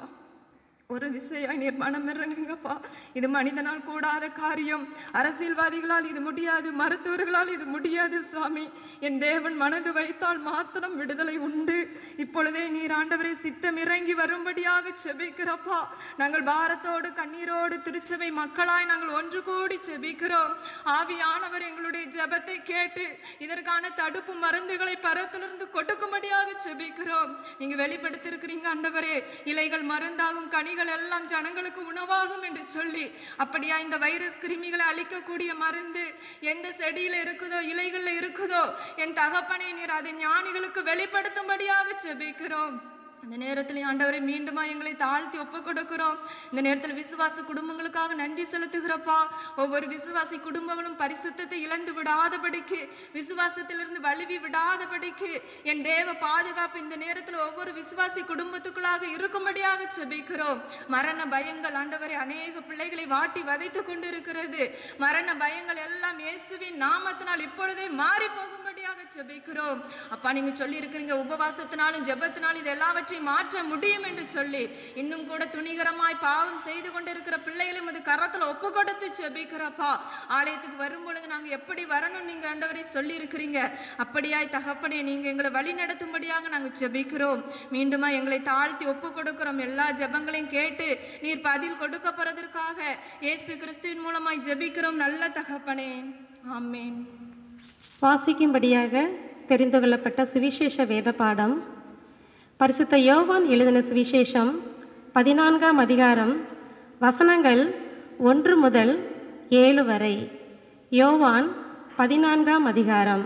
ஒரு விஷயம் நீர் மனம் இறங்குங்கப்பா இது மனிதனால் கூடாத காரியம் அரசியல்வாதிகளால் இது முடியாது மருத்துவர்களால் இது முடியாது சுவாமி என் தேவன் மனது வைத்தால் மாத்திரம் விடுதலை உண்டு இப்பொழுதே நீர் ஆண்டவரை சித்தம் இறங்கி வரும்படியாக செபிக்கிறப்பா நாங்கள் பாரத்தோடு கண்ணீரோடு திருச்சபை மக்களாய் நாங்கள் ஒன்று கூடி செபிக்கிறோம் ஆவியானவர் எங்களுடைய ஜெபத்தை கேட்டு இதற்கான தடுப்பு மருந்துகளை பரத்திலிருந்து கொடுக்கும்படியாக செபிக்கிறோம் நீங்க வெளிப்படுத்தியிருக்கிறீங்க ஆண்டவரே இலைகள் மருந்தாகும் கனிகள் ஞானிகள் எல்லாம் ஜனங்களுக்கு உணவாகும் என்று சொல்லி அப்படியா இந்த வைரஸ் கிருமிகளை அழிக்கக்கூடிய மருந்து எந்த செடியில இருக்குதோ இலைகள்ல இருக்குதோ என் தகப்பனை நீர் அதை ஞானிகளுக்கு வெளிப்படுத்தும்படியாக செபிக்கிறோம் இந்த நேரத்தில் ஆண்டவரை மீண்டுமா எங்களை தாழ்த்தி ஒப்பு கொடுக்கிறோம் இந்த நேரத்தில் விசுவாச குடும்பங்களுக்காக நன்றி செலுத்துகிறப்பா ஒவ்வொரு விசுவாசி குடும்பங்களும் பரிசுத்தத்தை இழந்து விடாதபடிக்கு விசுவாசத்திலிருந்து வலுவி விடாதபடிக்கு என் தேவ பாதுகாப்பு இந்த நேரத்தில் ஒவ்வொரு விசுவாசி குடும்பத்துக்குள்ளாக இருக்கும்படியாக செபிக்கிறோம் மரண பயங்கள் ஆண்டவரை அநேக பிள்ளைகளை வாட்டி வதைத்து கொண்டிருக்கிறது மரண பயங்கள் எல்லாம் இயேசுவின் நாமத்தினால் இப்பொழுதே மாறி போகும்படியாக செபிக்கிறோம் அப்பா நீங்க சொல்லி இருக்கிறீங்க உபவாசத்தினாலும் ஜெபத்தினாலும் இது எல்லாவற்றையும் மாற்ற முடியும் என்று சொல்லி இன்னும் கூட துணிகரமாய் பாவம் செய்து கொண்டிருக்கிற பிள்ளைகளையும் அது கரத்துல ஒப்பு கொடுத்து செபிக்கிறப்பா ஆலயத்துக்கு வரும் பொழுது நாங்க எப்படி வரணும் நீங்க ஆண்டவரை சொல்லி இருக்கிறீங்க அப்படியாய் தகப்பனே நீங்க எங்களை வழி நடத்தும்படியாக நாங்க செபிக்கிறோம் மீண்டுமா எங்களை தாழ்த்தி ஒப்பு கொடுக்கிறோம் எல்லா ஜெபங்களையும் கேட்டு நீர் பதில் கொடுக்க போறதற்காக இயேசு கிறிஸ்துவின் மூலமாய் ஜெபிக்கிறோம் நல்ல தகப்பனே ஆமென் வாசிக்கும்படியாக தெரிந்து கொள்ளப்பட்ட சுவிசேஷ வேத பாடம் பரிசுத்த யோவான் எழுதின சுவிசேஷம் பதினான்காம் அதிகாரம் வசனங்கள் ஒன்று முதல் ஏழு வரை யோவான் பதினான்காம் அதிகாரம்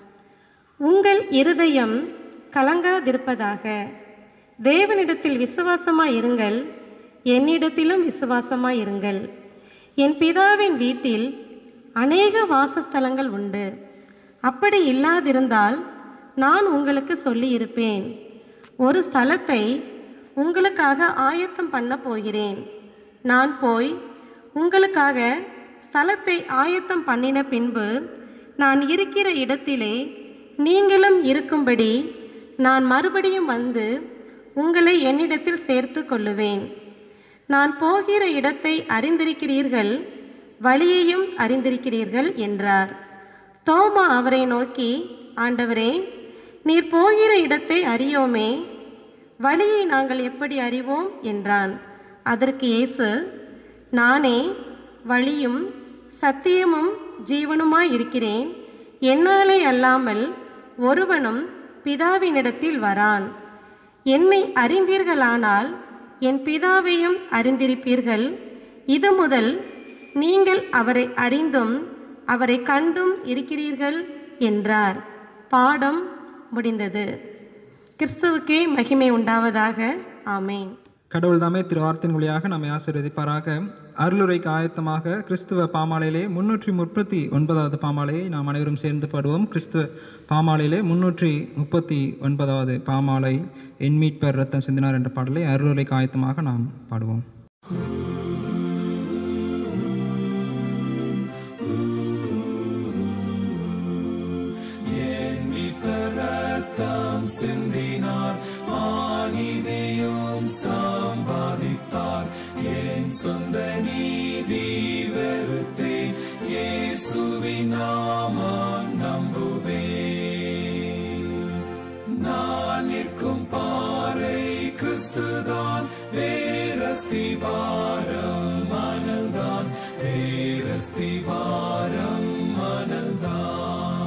உங்கள் இருதயம் கலங்காதிருப்பதாக தேவனிடத்தில் விசுவாசமாய் இருங்கள் என்னிடத்திலும் விசுவாசமாய் இருங்கள் என் பிதாவின் வீட்டில் அநேக வாசஸ்தலங்கள் உண்டு அப்படி இல்லாதிருந்தால் நான் உங்களுக்கு சொல்லியிருப்பேன் ஒரு ஸ்தலத்தை உங்களுக்காக ஆயத்தம் பண்ண போகிறேன் நான் போய் உங்களுக்காக ஸ்தலத்தை ஆயத்தம் பண்ணின பின்பு நான் இருக்கிற இடத்திலே நீங்களும் இருக்கும்படி நான் மறுபடியும் வந்து உங்களை என்னிடத்தில் சேர்த்து கொள்ளுவேன் நான் போகிற இடத்தை அறிந்திருக்கிறீர்கள் வழியையும் அறிந்திருக்கிறீர்கள் என்றார் தோமா அவரை நோக்கி ஆண்டவரே நீர் போகிற இடத்தை அறியோமே வழியை நாங்கள் எப்படி அறிவோம் என்றான் அதற்கு இயேசு நானே வழியும் சத்தியமும் ஜீவனுமாய் இருக்கிறேன் என்னாலே அல்லாமல் ஒருவனும் பிதாவினிடத்தில் வரான் என்னை அறிந்தீர்களானால் என் பிதாவையும் அறிந்திருப்பீர்கள் இது முதல் நீங்கள் அவரை அறிந்தும் அவரை கண்டும் இருக்கிறீர்கள் என்றார் பாடம் முடிந்தது கிறிஸ்துவுக்கே மகிமை உண்டாவதாக ஆமேன் கடவுள் தாமே திரு வார்த்தையின் வழியாக நம்மை ஆசீர்வதிப்பாராக அருளுரைக்கு ஆயத்தமாக கிறிஸ்துவ பாமாலையிலே முன்னூற்றி முப்பத்தி ஒன்பதாவது பாமாலையை நாம் அனைவரும் சேர்ந்து பாடுவோம் கிறிஸ்துவ பாமாலையிலே முன்னூற்றி முப்பத்தி ஒன்பதாவது பாமாலை என் மீட்பர் ரத்தம் சிந்தினார் என்ற பாடலை அருளுரைக்கு ஆயத்தமாக நாம் பாடுவோம் ரத்தம் சிந்தினார் மானிதியும் சம்பாதித்தார் என் சொந்த நீதி வெறுத்தேன் இயேசுவின் நாமம் நம்புவேன் நான் நிற்கும் பாறை கிறிஸ்துதான் வேரஸ்தி பாரம் மணல்தான் வேரஸ்தி பாரம் மணல்தான்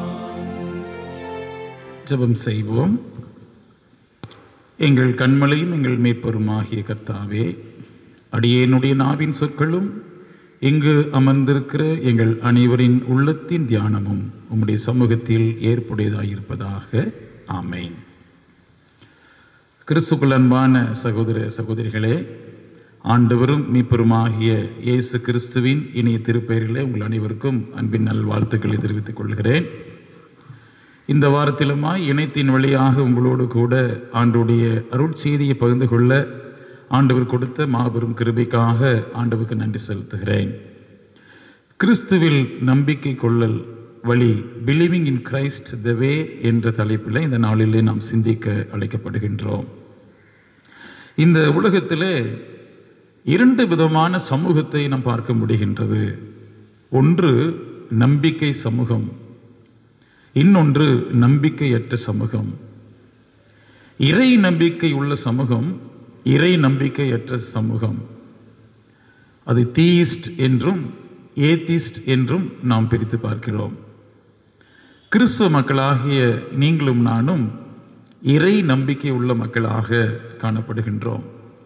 ஜெபம் செய்வோம் எங்கள் கண்மலையும் எங்கள் மேய்ப்பருமாகிய கர்த்தாவே அடியேனுடைய நாவின் சொற்களும் இங்கு அமர்ந்திருக்கிற எங்கள் அனைவரின் உள்ளத்தின் தியானமும் உம்முடைய சமூகத்தில் ஏற்புடையதாயிருப்பதாக ஆமேன் கிறிஸ்துக்குள் அன்பான சகோதர சகோதரிகளே ஆண்டவரும் மீப்பெருமாகிய இயேசு கிறிஸ்துவின் இனிய திருப்பெயரிலே உங்கள் அனைவருக்கும் அன்பின் நல்வாழ்த்துக்களை தெரிவித்துக் கொள்கிறேன் இந்த வாரத்திலுமாய் இணையத்தின் வழியாக உங்களோடு கூட ஆண்டுடைய அருட்செய்தியை பகிர்ந்து கொள்ள ஆண்டவர் கொடுத்த மாபெரும் கிருபைக்காக ஆண்டவருக்கு நன்றி செலுத்துகிறேன் கிறிஸ்துவில் நம்பிக்கை கொள்ளல் வழி பிலீவிங் இன் கிரைஸ்ட் த வே என்ற தலைப்பில் இந்த நாளிலே நாம் சிந்திக்க அழைக்கப்படுகின்றோம் இந்த உலகத்திலே இரண்டு விதமான சமூகத்தை நாம் பார்க்க முடிகின்றது ஒன்று நம்பிக்கை சமூகம் இன்னொன்று நம்பிக்கையற்ற சமூகம் இறை நம்பிக்கை உள்ள சமூகம் இறை நம்பிக்கையற்ற சமூகம் அது தீயிஸ்ட் என்றும் ஏத்திஸ்ட் என்றும் நாம் பிரித்து பார்க்கிறோம் கிறிஸ்துவ மக்களாகிய நீங்களும் நானும் இறை நம்பிக்கை உள்ள மக்களாக காணப்படுகின்றோம்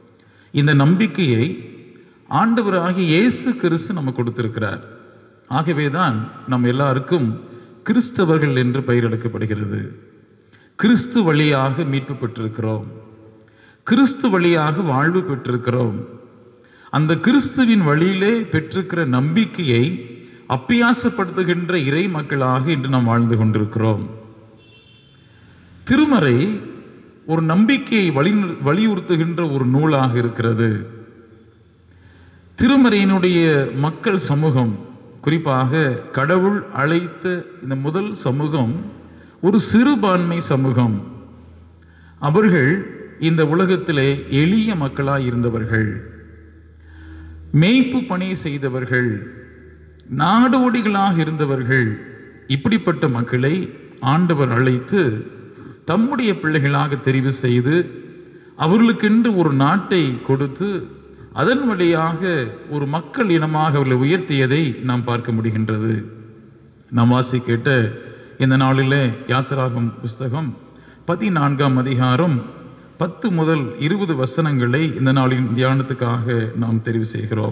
இந்த நம்பிக்கையை ஆண்டவராகிய இயேசு கிறிஸ்து நம்ம கொடுத்திருக்கிறார் ஆகவே தான் நம்ம எல்லாருக்கும் கிறிஸ்தவர்கள் என்று பெயரெடுக்கப்படுகிறது கிறிஸ்து வழியாக மீட்பு பெற்றிருக்கிறோம் கிறிஸ்து வழியாக வாழ்வு பெற்றிருக்கிறோம் அந்த கிறிஸ்துவின் வழியிலே பெற்றிருக்கிற நம்பிக்கையை அப்பியாசப்படுத்துகின்ற இறை மக்களாக இன்று நாம் வாழ்ந்து கொண்டிருக்கிறோம் திருமறை ஒரு நம்பிக்கையை வலி வலியுறுத்துகின்ற ஒரு நூலாக இருக்கிறது திருமறையினுடைய மக்கள் சமூகம் குறிப்பாக கடவுள் அழைத்த இந்த முதல் சமூகம் ஒரு சிறுபான்மை சமூகம் அவர்கள் இந்த உலகத்திலே எளிய மக்களாய் இருந்தவர்கள் மேய்ப்பு பணி செய்தவர்கள் நாடோடிகளாக இருந்தவர்கள் இப்படிப்பட்ட மக்களை ஆண்டவர் அழைத்து தம்முடைய பிள்ளைகளாக தெரிவு செய்து அவர்களுக்கென்று ஒரு நாட்டை கொடுத்து அதன் வழியாக ஒரு மக்கள் இனமாக அவர்களை உயர்த்தியதை நாம் பார்க்க முடிகின்றது நாம் வாசி கேட்ட இந்த நாளிலே யாத்திராகும் புஸ்தகம் பதினான்காம் அதிகாரம் பத்து முதல் இருபது வசனங்களை இந்த நாளின் தியானத்துக்காக நாம் தெரிவு செய்கிறோம்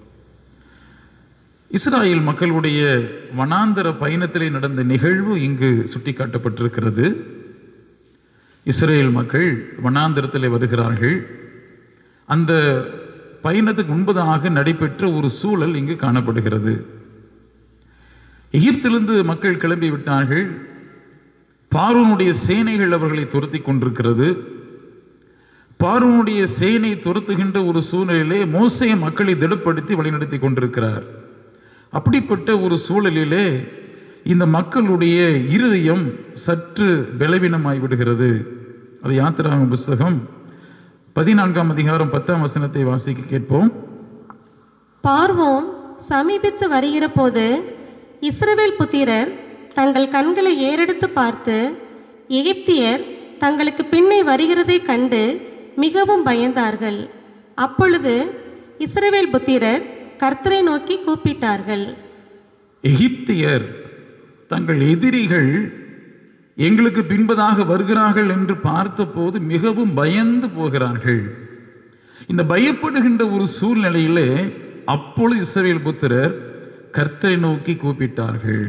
இஸ்ராயேல் மக்களுடைய வனாந்தர பயணத்திலே நடந்த நிகழ்வு இங்கு சுட்டிக்காட்டப்பட்டிருக்கிறது இஸ்ரேல் மக்கள் வனாந்தரத்தில் வருகிறார்கள் அந்த பயணத்துக்கு முன்பதாக நடைபெற்ற ஒரு சூழல் இங்கு காணப்படுகிறது எகிப்திலிருந்து மக்கள் கிளம்பி விட்டார்கள் பார்வனுடைய சேனைகள் அவர்களை துரத்தி கொண்டிருக்கிறது பார்வனுடைய சேனை துரத்துகின்ற ஒரு சூழ்நிலையிலே மோசே மக்களை திடப்படுத்தி வழிநடத்தி கொண்டிருக்கிறார் அப்படிப்பட்ட ஒரு சூழலிலே இந்த மக்களுடைய இருதயம் சற்று பலவீனமாய் விடுகிறது அது யாத்திராகும் புஸ்தகம் பதினான்காம் அதிகாரம் பத்தாம் வசனத்தை வாசிக்க கேட்போம் பார்வோம் சமீபித்து வருகிற போது இஸ்ரவேல் புத்திரர் தங்கள் கண்களை ஏறெடுத்து பார்த்து எகிப்தியர் தங்களுக்கு பின்னே வருகிறதைக் கண்டு மிகவும் பயந்தார்கள் அப்பொழுது இஸ்ரவேல் புத்திரர் கர்த்தரை நோக்கி கூப்பிட்டார்கள் எகிப்தியர் தங்கள் எதிரிகள் எங்களுக்கு பின்பதாக வருகிறார்கள் என்று பார்த்தபோது மிகவும் பயந்து போகிறார்கள் இந்த பயப்படுகின்ற ஒரு சூழ்நிலையிலே அப்பொழுது இஸ்ரவேல் புத்திரர் கர்த்தரை நோக்கி கூப்பிட்டார்கள்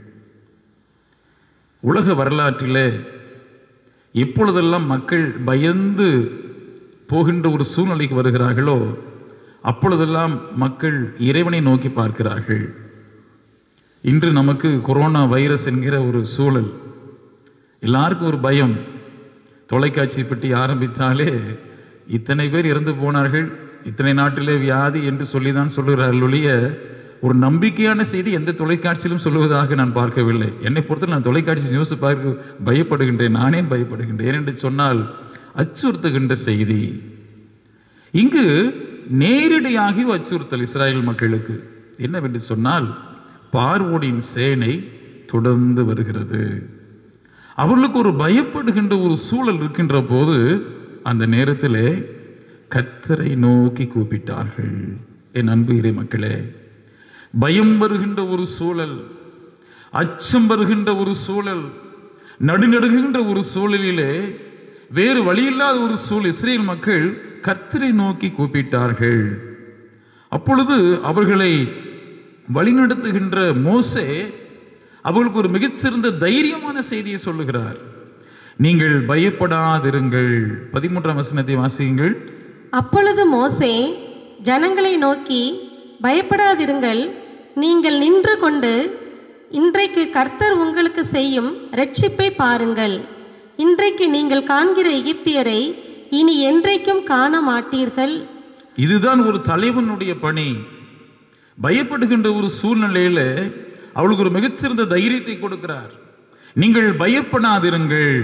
உலக வரலாற்றிலே எப்பொழுதெல்லாம் மக்கள் பயந்து போகின்ற ஒரு சூழ்நிலைக்கு வருகிறார்களோ அப்பொழுதெல்லாம் மக்கள் இறைவனை நோக்கி பார்க்கிறார்கள் இன்று நமக்கு கொரோனா வைரஸ் என்கிற ஒரு சூழல் எல்லாருக்கும் ஒரு பயம் தொலைக்காட்சி பெட்டி ஆரம்பித்தாலே இத்தனை பேர் இறந்து போனார்கள் இத்தனை நாட்டிலே வியாதி என்று சொல்லி தான் சொல்லுகிறார்கள் ஒழிய ஒரு நம்பிக்கையான செய்தி எந்த தொலைக்காட்சியிலும் சொல்லுவதாக நான் பார்க்கவில்லை என்னை பொறுத்தவரை நான் தொலைக்காட்சி நியூஸ் பார்க்க பயப்படுகின்றேன் நானே பயப்படுகின்றேன் ஏனென்று சொன்னால் அச்சுறுத்துகின்ற செய்தி இங்கு நேரடியாகி அச்சுறுத்தல் இஸ்ராயல் மக்களுக்கு என்னவென்று சொன்னால் பார்வோடின் சேனை தொடர்ந்து வருகிறது அவர்களுக்கு ஒரு பயப்படுகின்ற ஒரு சூழல் இருக்கின்ற போது அந்த நேரத்திலே கத்தரை நோக்கி கூப்பிட்டார்கள் என் அன்பு இறை மக்களே பயம் வருகின்ற ஒரு சூழல் அச்சம் வருகின்ற ஒரு சூழல் நடுநடுகின்ற ஒரு சூழலிலே வேறு வழியில்லாத ஒரு சூழல் இஸ்ரேல் மக்கள் கர்த்தரை நோக்கி கூப்பிட்டார்கள் அப்பொழுது அவர்களை வழிநடத்துகின்ற மோசே அவர்களுக்கு ஒரு மிகச்சிறந்த தைரியமான செய்தியை சொல்லுகிறார் நீங்கள் பயப்படாதிருங்கள் பதிமூன்றாம் வசனத்தை வாசியுங்கள் அப்பொழுது மோசே ஜனங்களை நோக்கி பயப்படாதிருங்கள் நீங்கள் நின்று கொண்டு இன்றைக்கு கர்த்தர் உங்களுக்கு செய்யும் ரட்சிப்பை பாருங்கள் இன்றைக்கு நீங்கள் காண்கிற எகிப்தியரை இனி என்றைக்கும் காண மாட்டீர்கள் இதுதான் ஒரு தலைவனுடைய பணி பயப்படுகின்ற ஒரு சூழ்நிலையில அவளுக்கு ஒரு மிகச்சிறந்த தைரியத்தை கொடுக்கிறார் நீங்கள் பயப்படாதிருங்கள்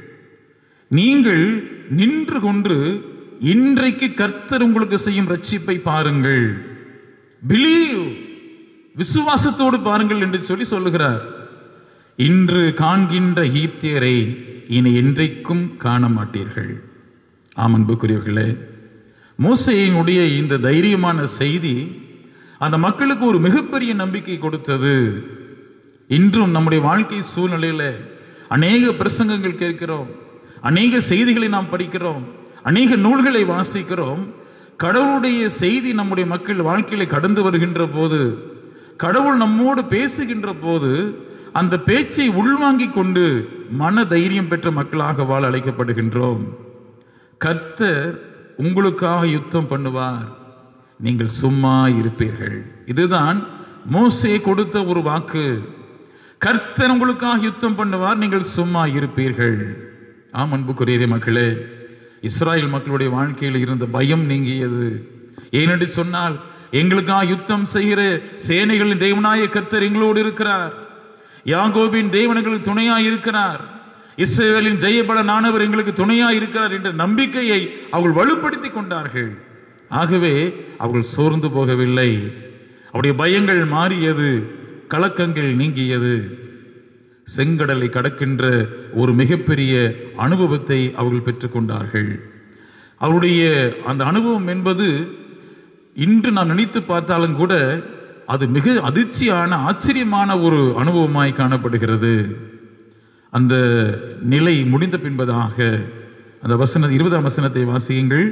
நீங்கள் நின்று கொண்டு இன்றைக்கு கர்த்தர் உங்களுக்கு செய்யும் ரட்சிப்பை பாருங்கள் பிலீவ் விசுவாசத்தோடு பாருங்கள் என்று சொல்லி சொல்லுகிறார் இன்று காண்கின்ற ஈப்தியரை இனி என்றைக்கும் காண மாட்டீர்கள் ஆம் அன்புக்குரியவர்களே மோசையினுடைய இந்த தைரியமான செய்தி அந்த மக்களுக்கு ஒரு மிகப்பெரிய நம்பிக்கை கொடுத்தது இன்றும் நம்முடைய வாழ்க்கை சூழ்நிலையில அநேக பிரசங்கங்கள் கேட்கிறோம் அநேக செய்திகளை நாம் படிக்கிறோம் அநேக நூல்களை வாசிக்கிறோம் கடவுளுடைய செய்தி நம்முடைய மக்கள் வாழ்க்கையில கடந்து வருகின்ற போது கடவுள் நம்மோடு பேசுகின்ற போது அந்த பேச்சை உள்வாங்கிக் கொண்டு மன தைரியம் பெற்ற மக்களாக வாழ அழைக்கப்படுகின்றோம் கர்த்தர் உங்களுக்காக யுத்தம் பண்ணுவார் நீங்கள் சும்மா இருப்பீர்கள் இதுதான் மோசே கொடுத்த ஒரு வாக்கு கர்த்தர் உங்களுக்காக யுத்தம் பண்ணுவார் நீங்கள் சும்மா இருப்பீர்கள் ஆம் அன்புக்குரியதே மக்களே இஸ்ராயேல் மக்களுடைய வாழ்க்கையில் இருந்த பயம் நீங்கியது ஏனென்று சொன்னால் எங்களுக்காக யுத்தம் செய்கிற சேனைகளின் தேவனாய கர்த்தர் எங்களோடு இருக்கிறார் யாகோபின் தேவனங்களுக்கு துணையாய் இருக்கிறார் இஸ்ரேலின் ஜெயபலனானவர் எங்களுக்கு துணையாய் இருக்கிறார் என்ற நம்பிக்கையை அவர்கள் வலுப்படுத்தி கொண்டார்கள் ஆகவே அவர்கள் சோர்ந்து போகவில்லை அவருடைய பயங்கள் மாறியது கலக்கங்கள் நீங்கியது செங்கடலை கடக்கின்ற ஒரு மிகப்பெரிய அனுபவத்தை அவர்கள் பெற்றுக்கொண்டார்கள் அவருடைய அந்த அனுபவம் என்பது இன்று நாம் நினைத்து பார்த்தாலும் கூட அது மிக அதிர்ச்சியான ஆச்சரியமான ஒரு அனுபவமாய் காணப்படுகிறது அந்த நிலை முடிந்த பின்பதாக அந்த வசன இருபதாம் வசனத்தை வாசியுங்கள்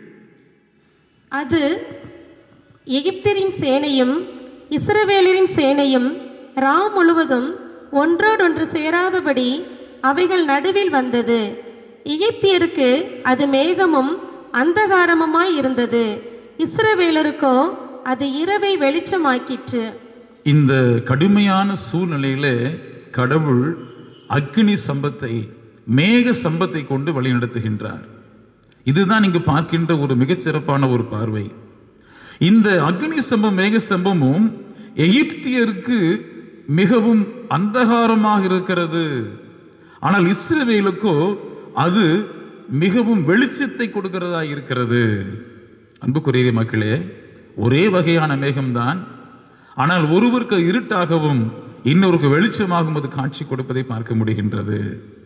அது எகிப்தியரின் சேனையும் இஸ்ரவேலரின் சேனையும் ரா முழுவதும் ஒன்றோடொன்று சேராதபடி அவைகள் நடுவில் வந்தது எகிப்தியருக்கு அது மேகமும் அந்தகாரமுமாய் இருந்தது இஸ்ரவேலருக்கோ அது இரவை வெளிச்சமாக்கிற்று இந்த கடுமையான சூழ்நிலையில கடவுள் அக்னி சம்பத்தை மேக சம்பத்தை கொண்டு வழிநடத்துகின்றார் இதுதான் இங்கு பார்க்கின்ற ஒரு மிகச்சிறப்பான ஒரு பார்வை இந்த அக்னி சம்பம் மேக சம்பமும் எகிப்தியருக்கு மிகவும் அந்தகாரமாக இருக்கிறது ஆனால் இஸ்ரவேலுக்கோ அது மிகவும் வெளிச்சத்தை கொடுக்கிறதா இருக்கிறது அன்புக்குரிய மக்களே ஒரே வகையான மேகம்தான் ஆனால் ஒருவருக்கு இருட்டாகவும் இன்னொருக்கு வெளிச்சமாகவும் அது காட்சி கொடுப்பதை பார்க்க முடிகின்றது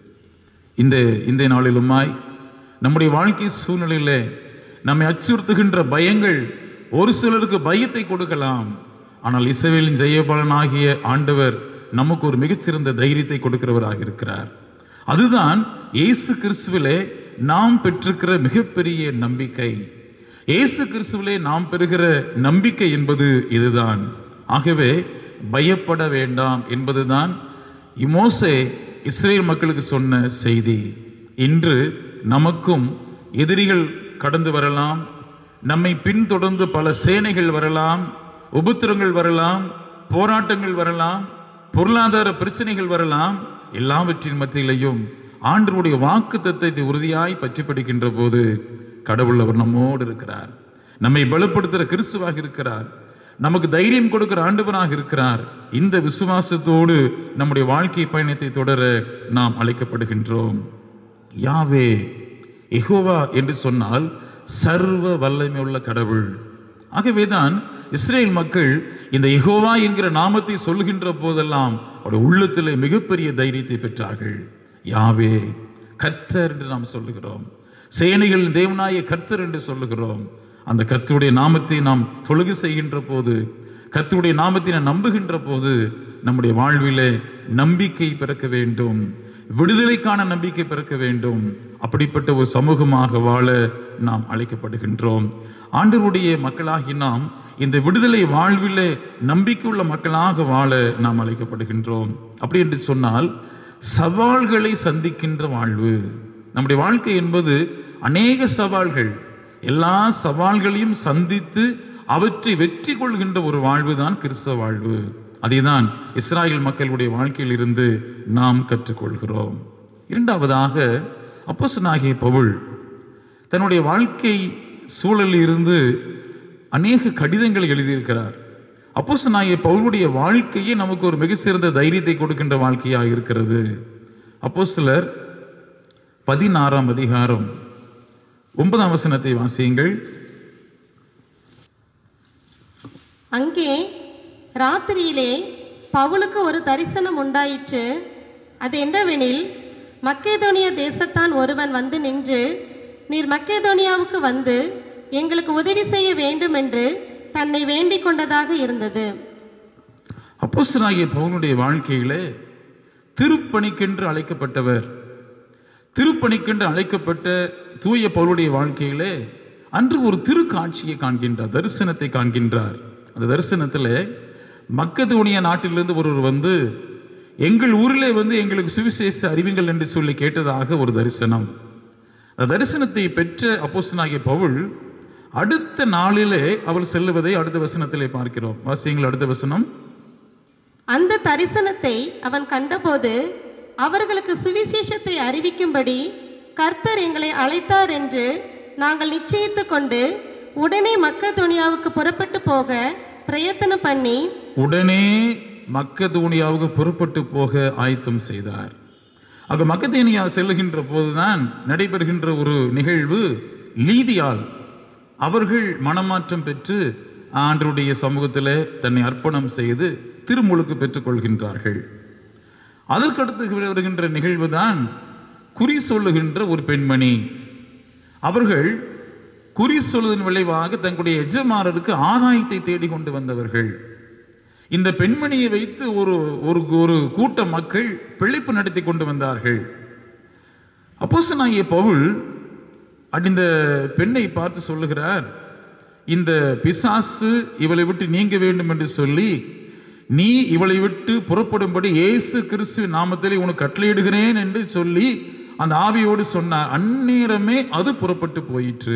இந்த இந்த நாளிலுமாய் நம்முடைய வாழ்க்கை சூழ்நிலையில நம்மை அச்சுறுத்துகின்ற பயங்கள் ஒரு சிலருக்கு பயத்தை கொடுக்கலாம் ஆனால் இசவேலின் ஜெயபலனாகிய ஆண்டவர் நமக்கு ஒரு மிகச்சிறந்த தைரியத்தை கொடுக்கிறவராக இருக்கிறார் அதுதான் இயேசு கிறிஸ்துவிலே நாம் பெற்றிருக்கிற மிகப்பெரிய நம்பிக்கை இயேசு கிறிஸ்துவிலே நாம் பெறுகிற நம்பிக்கை என்பது இதுதான் ஆகவே பயப்பட வேண்டாம் என்பதுதான் இமோசே இஸ்ரேல் மக்களுக்கு சொன்ன செய்தி இன்று நமக்கும் எதிரிகள் கடந்து வரலாம் நம்மை பின்தொடர்ந்து பல சேனைகள் வரலாம் உபத்திரங்கள் வரலாம் போராட்டங்கள் வரலாம் பொருளாதார பிரச்சனைகள் வரலாம் எல்லாவற்றின் மத்தியிலையும் ஆண்டவருடைய வாக்கு தத்தத்தை உறுதியாய் பற்றி படிக்கின்ற போது கடவுள் அவர் நம்மோடு இருக்கிறார் நம்மை பலப்படுத்துகிற கிறிஸ்துவாக இருக்கிறார் நமக்கு தைரியம் கொடுக்கிற ஆண்டவராக இருக்கிறார் இந்த விசுவாசத்தோடு நம்முடைய வாழ்க்கை பயணத்தை தொடர நாம் அழைக்கப்படுகின்றோம் யாவே எகோவா என்று சொன்னால் சர்வ வல்லமை உள்ள கடவுள் ஆகவேதான் இஸ்ரேல் மக்கள் இந்த எகோவா என்கிற நாமத்தை சொல்கின்ற போதெல்லாம் அவருடைய உள்ளத்திலே மிகப்பெரிய தைரியத்தை பெற்றார்கள் யாவே கர்த்தர் என்று நாம் சொல்லுகிறோம் சேனைகளின் தேவனாய கர்த்தர் என்று சொல்லுகிறோம் அந்த கர்த்தருடைய நாமத்தை நாம் தொழுகை செய்கின்ற போது கர்த்தருடைய நாமத்தை நாம் நம்புகின்ற போது நம்முடைய வாழ்விலே நம்பிக்கை பிறக்க வேண்டும் விடுதலைக்கான நம்பிக்கை பிறக்க வேண்டும் அப்படிப்பட்ட ஒரு சமூகமாக வாழ நாம் அழைக்கப்படுகின்றோம் ஆண்டவருடைய மக்களாகி நாம் இந்த விடுதலை வாழ்விலே நம்பிக்கையுள்ள மக்களாக வாழ நாம் அழைக்கப்படுகின்றோம் அப்படி என்று சொன்னால் சவால்களை சந்திக்கின்ற வாழ்வு நம்முடைய வாழ்க்கை என்பது அநேக சவால்கள் எல்லா சவால்களையும் சந்தித்து அவற்றை வெற்றி கொள்கின்ற ஒரு வாழ்வு தான் கிறிஸ்தவ வாழ்வு அதைதான் இஸ்ராயல் மக்களுடைய வாழ்க்கையில் இருந்து நாம் கற்றுக்கொள்கிறோம் இரண்டாவதாக அப்போசனாகிய பவுல் தன்னுடைய வாழ்க்கை சூழலில் இருந்து அநேக கடிதங்களை எழுதியிருக்கிறார் அப்போசனாகிய பவுலுடைய வாழ்க்கையே நமக்கு ஒரு மிக சிறந்த தைரியத்தை கொடுக்கின்ற வாழ்க்கையாக இருக்கிறது அப்போ சிலர் பதினாறாம் அதிகாரம் ஒன்பதாம் வசனத்தை வாசியுங்கள் அங்கே ராத்திரியிலே பவுலுக்கு ஒரு தரிசனம் உண்டாயிற்று அது என்னவெனில் மக்கேதோனிய தேசத்தான் ஒருவன் வந்து நின்று நீர் மக்கேதோனியாவுக்கு வந்து எங்களுக்கு உதவி செய்ய வேண்டும் என்று தன்னை வேண்டிக் கொண்டதாக இருந்தது அப்போஸ்தலனாகிய பவுனுடைய வாழ்க்கையிலே திருப்பணிக்கென்று அழைக்கப்பட்டவர் திருப்பணிக்கென்று அழைக்கப்பட்ட தூய பவுலுடைய வாழ்க்கையிலே அன்று ஒரு திருக்காட்சியை காண்கின்றார் தரிசனத்தை காண்கின்றார் அந்த தரிசனத்தில் மக்கதோனிய நாட்டிலிருந்து ஒருவர் வந்து எங்கள் ஊரிலே வந்து எங்களுக்கு சுவிசேஷ அறிவிங்கள் என்று சொல்லி கேட்டதாக ஒரு தரிசனம் அந்த தரிசனத்தை பெற்ற அப்போஸ்தலனாகிய பவுல் அடுத்த நாளிலே அவள் செல்லுவதை அடுத்த வசனத்திலே பார்க்கிறோம் வாசியங்கள் அடுத்த வசனம் அந்த தரிசனத்தை அவன் கண்டபோது அவர்களுக்கு சுவிசேஷத்தை அறிவிக்கும்படி கர்த்தர் எங்களை அழைத்தார் என்று நாங்கள் நிச்சயித்து கொண்டு உடனே மக்கதோனியாவுக்கு புறப்பட்டு போக பிரயத்தனம் பண்ணி உடனே மக்கதோனியாவுக்கு புறப்பட்டு போக ஆயத்தம் செய்தார் அங்க மக்கதேனியா செல்லுகின்ற போதுதான் நடைபெறுகின்ற ஒரு நிகழ்வு லீதியால் அவர்கள் மனமாற்றம் பெற்று ஆண்டருடைய சமூகத்தில் தன்னை அர்ப்பணம் செய்து திருமுழுக்கு பெற்றுக்கொள்கின்றார்கள் அதற்கடுத்து வருகின்ற நிகழ்வு தான் குறி சொல்லுகின்ற ஒரு பெண்மணி அவர்கள் குறி சொல்வதன் விளைவாக தங்களுடைய எஜமானருக்கு ஆதாயத்தை தேடிக் கொண்டு வந்தவர்கள் இந்த பெண்மணியை வைத்து ஒரு ஒரு ஒரு கூட்ட மக்கள் பிழைப்பு நடத்தி கொண்டு வந்தார்கள் அப்போஸ்தலனாகிய பவுல் அடி இந்த பெண்ணை பார்த்து சொல்லுகிறார் இந்த பிசாசு இவளை விட்டு நீங்க வேண்டும் என்று சொல்லி நீ இவளை விட்டு புறப்படும்படி இயேசு கிறிஸ்து நாமத்திலே உனக்கு கட்டளையிடுகிறேன் என்று சொல்லி அந்த ஆவியோடு சொன்னார் அந்நேரமே அது புறப்பட்டு போயிற்று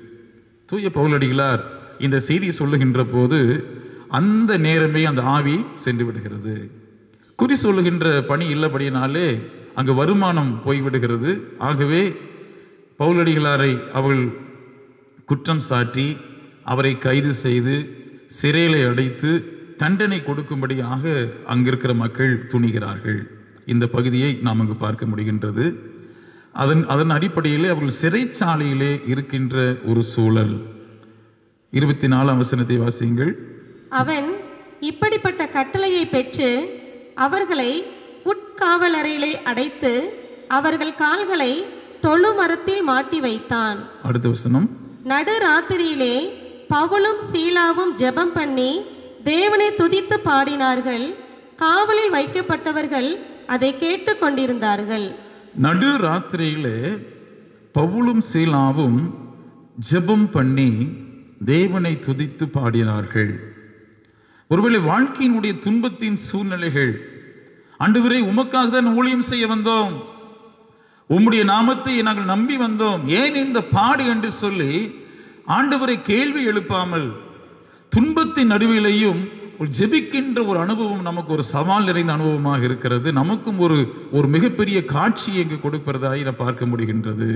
தூய பவுலடிகளார் இந்த செய்தி சொல்லுகின்ற போது அந்த நேரமே அந்த ஆவி சென்று விடுகிறது குறி சொல்லுகின்ற பணி இல்லபடியினாலே அங்கு வருமானம் போய்விடுகிறது ஆகவே பவுலடிகளாரை அவள் குற்றம் சாட்டி அவரை கைது செய்து சிறையிலே அடைத்து தண்டனை கொடுக்கும்படியாக அங்கிருக்கிற மக்கள் துணிகிறார்கள் இந்த பகுதியை நாம் அங்கு பார்க்க முடிகின்றது அதன் அதன் அடிப்படையிலே அவர்கள் சிறைச்சாலையிலே இருக்கின்ற ஒரு சூழல் இருபத்தி நாலாம் வசனத்தை வாசியுங்கள் அவன் இப்படிப்பட்ட கட்டளையை பெற்று அவர்களை உட்காவலறையிலே அடைத்து அவர்கள் கால்களை தொழுமரத்தில் மாட்டி வைத்தான் அடுத்த வசனம் நடு ராத்திரியிலே பவுலும் சீலாவும் ஜெபம் பண்ணி தேவனை துதித்து பாடினார்கள் காவலில் வைக்கப்பட்டவர்கள் அதை கேட்டுக்கொண்டிருந்தார்கள் நடு ராத்திரியிலே பவுலும் சீலாவும் ஜெபம் பண்ணி தேவனை துதித்து பாடினார்கள் ஒருவேளை வாழ்க்கையினுடைய துன்பத்தின் சூழ்நிலைகள் ஆண்டவரே உமக்காக தான் ஊழியம் செய்ய வந்தோம் உம்முடைய நாமத்தை நாங்கள் நம்பி வந்தோம் ஏன் இந்த பாடு என்று சொல்லி ஆண்டவரை கேள்வி எழுப்பாமல் துன்பத்தின் நடுவிலேயும் ஒரு ஜெபிக்கின்ற ஒரு அனுபவம் நமக்கு ஒரு சவால் நிறைந்த அனுபவமாக இருக்கிறது நமக்கும் ஒரு ஒரு மிகப்பெரிய காட்சியை இங்கு கொடுக்கிறதாய் நான் பார்க்க முடிகின்றது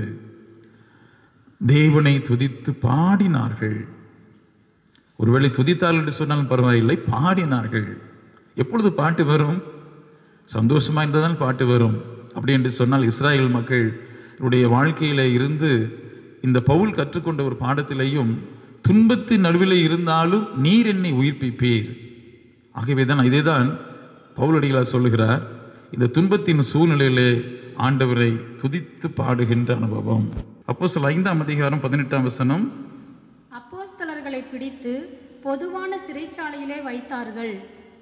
தேவனை துதித்து பாடினார்கள் ஒருவேளை துதித்தால் என்று சொன்னாலும் பரவாயில்லை பாடினார்கள் எப்பொழுது பாட்டு வரும் சந்தோஷமா இருந்ததால் பாட்டு வரும் அப்படி என்று சொன்னால் இஸ்ராயேல் மக்களுடைய வாழ்க்கையில இருந்து இந்த பவுல் கற்றுக்கொண்ட ஒரு பாடத்திலேயும் துன்பத்தின் நடுவிலே இருந்தாலும் நீர் என்னை உயிர்ப்பிப்பீர் ஆகவே தான் இதே தான் பவுலடிகளார் சொல்லுகிறார் இந்த துன்பத்தின் சூழ்நிலையிலே ஆண்டவரை துதித்து பாடுகின்ற அனுபவம் அப்போ சில ஐந்தாம் அதிகாரம் பதினெட்டாம் வசனம் அப்போஸ்தலர்களை பிடித்து பொதுவான சிறைச்சாலையிலே வைத்தார்கள்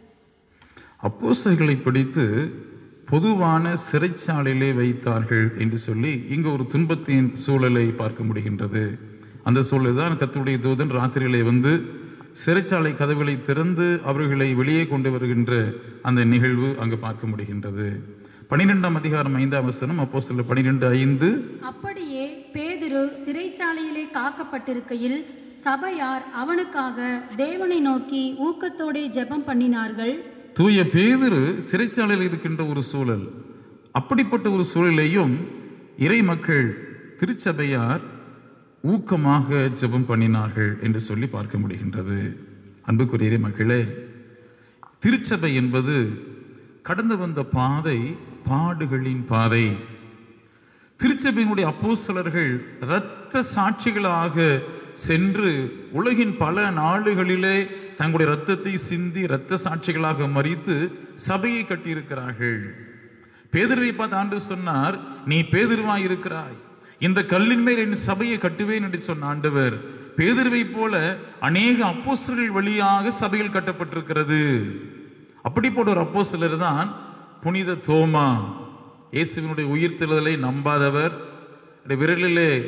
அப்போஸ்தலர்களை பிடித்து பொதுவான சிறைச்சாலையிலே வைத்தார்கள் என்று சொல்லி இங்கு ஒரு துன்பத்தின் சூழலை பார்க்க முடிகின்றது அந்த சூழல் தான் கர்த்தருடைய தூதன் ராத்திரியிலே வந்து சிறைச்சாலை கதவுகளை திறந்து அவர்களை வெளியே கொண்டு வருகின்ற அந்த நிகழ்வு அங்கு பார்க்க முடிகின்றது பனிரெண்டாம் அதிகாரம் ஐந்தாம் வசனம் அப்போ சில பனிரெண்டு ஐந்து அப்படியே பேதுரு சிறைச்சாலையிலே காக்கப்பட்டிருக்கையில் சபையார் அவனுக்காக தேவனை நோக்கி ஊக்கத்தோடே ஜெபம் பண்ணினார்கள் தூய பேதுரு சிறைச்சாலையில் இருக்கின்ற ஒரு சூழல் அப்படிப்பட்ட ஒரு சூழலையும் இறை மக்கள் திருச்சபையார் ஊக்கமாக ஜெபம் பண்ணினார்கள் என்று சொல்லி பார்க்க முடிகின்றது அன்புக்குரிய இறை மக்களே திருச்சபை என்பது கடந்து வந்த பாதை பாடுகளின் பாதை திருச்சபையினுடைய அப்போஸ்தலர்கள் இரத்த சாட்சிகளாக சென்று உலகின் பல நாடுகளிலே தங்களுடைய இரத்தத்தை சிந்தி இரத்த சாட்சிகளாக மறித்து சபையை கட்டியிருக்கிறார்கள் பேதுருவை பார்த்து ஆண்டு சொன்னார் நீ பேதுருவாய் இருக்கிறாய் இந்த கல்லின் மேல் என் சபையை கட்டுவேன் என்று சொன்ன ஆண்டவர் பேதுருவை போல அநேக அப்போஸ்தலர்கள் வழியாக சபைகள் கட்டப்பட்டிருக்கிறது அப்படிப்பட்ட ஒரு அப்போஸ்தலர் தான் புனித தோமா இயேசுவினுடைய உயிர்த்தெழுதலை நம்பாதவர் அவருடைய விரலிலே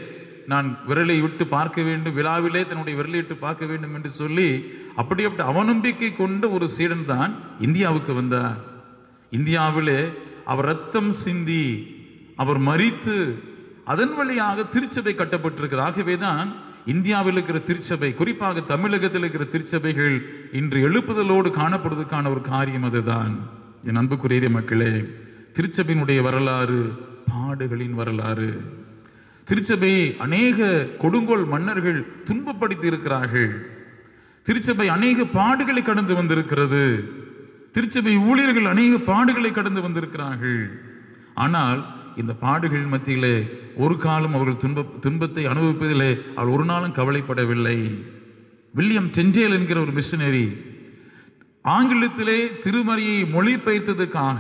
நான் விரலை விட்டு பார்க்க வேண்டும் விழாவிலே தன்னுடைய விரலை விட்டு பார்க்க வேண்டும் என்று சொல்லி அப்படி அப்படி அவநம்பிக்கை கொண்ட ஒரு சீடன் தான் இந்தியாவுக்கு வந்தார் இந்தியாவிலே அவர் ரத்தம் சிந்தி அவர் மரித்து அதன் வழியாக திருச்சபை கட்டப்பட்டிருக்கிறது ஆகவே தான் இந்தியாவில் இருக்கிற திருச்சபை குறிப்பாக தமிழகத்தில் இருக்கிற திருச்சபைகள் இன்று எழுப்புதலோடு காணப்படுவதற்கான ஒரு காரியம் அதுதான் என் அன்புக்குரிய மக்களே திருச்சபையினுடைய வரலாறு பாடுகளின் வரலாறு திருச்சபை அநேக கொடுங்கோல் மன்னர்கள் துன்பப்படுத்தி இருக்கிறார்கள் திருச்சபை அநேக பாடுகளை கடந்து வந்திருக்கிறது திருச்சபை ஊழியர்கள் அநேக பாடுகளை கடந்து வந்திருக்கிறார்கள் ஆனால் இந்த பாடுகள் மத்தியிலே ஒரு காலம் அவர்கள் துன்ப துன்பத்தை அனுபவிப்பதிலே அவள் ஒரு நாளும் கவலைப்படவில்லை வில்லியம் டென்டேல் என்கிற ஒரு மிஷனரி ஆங்கிலத்திலே திருமறையை மொழிபெயர்த்ததுக்காக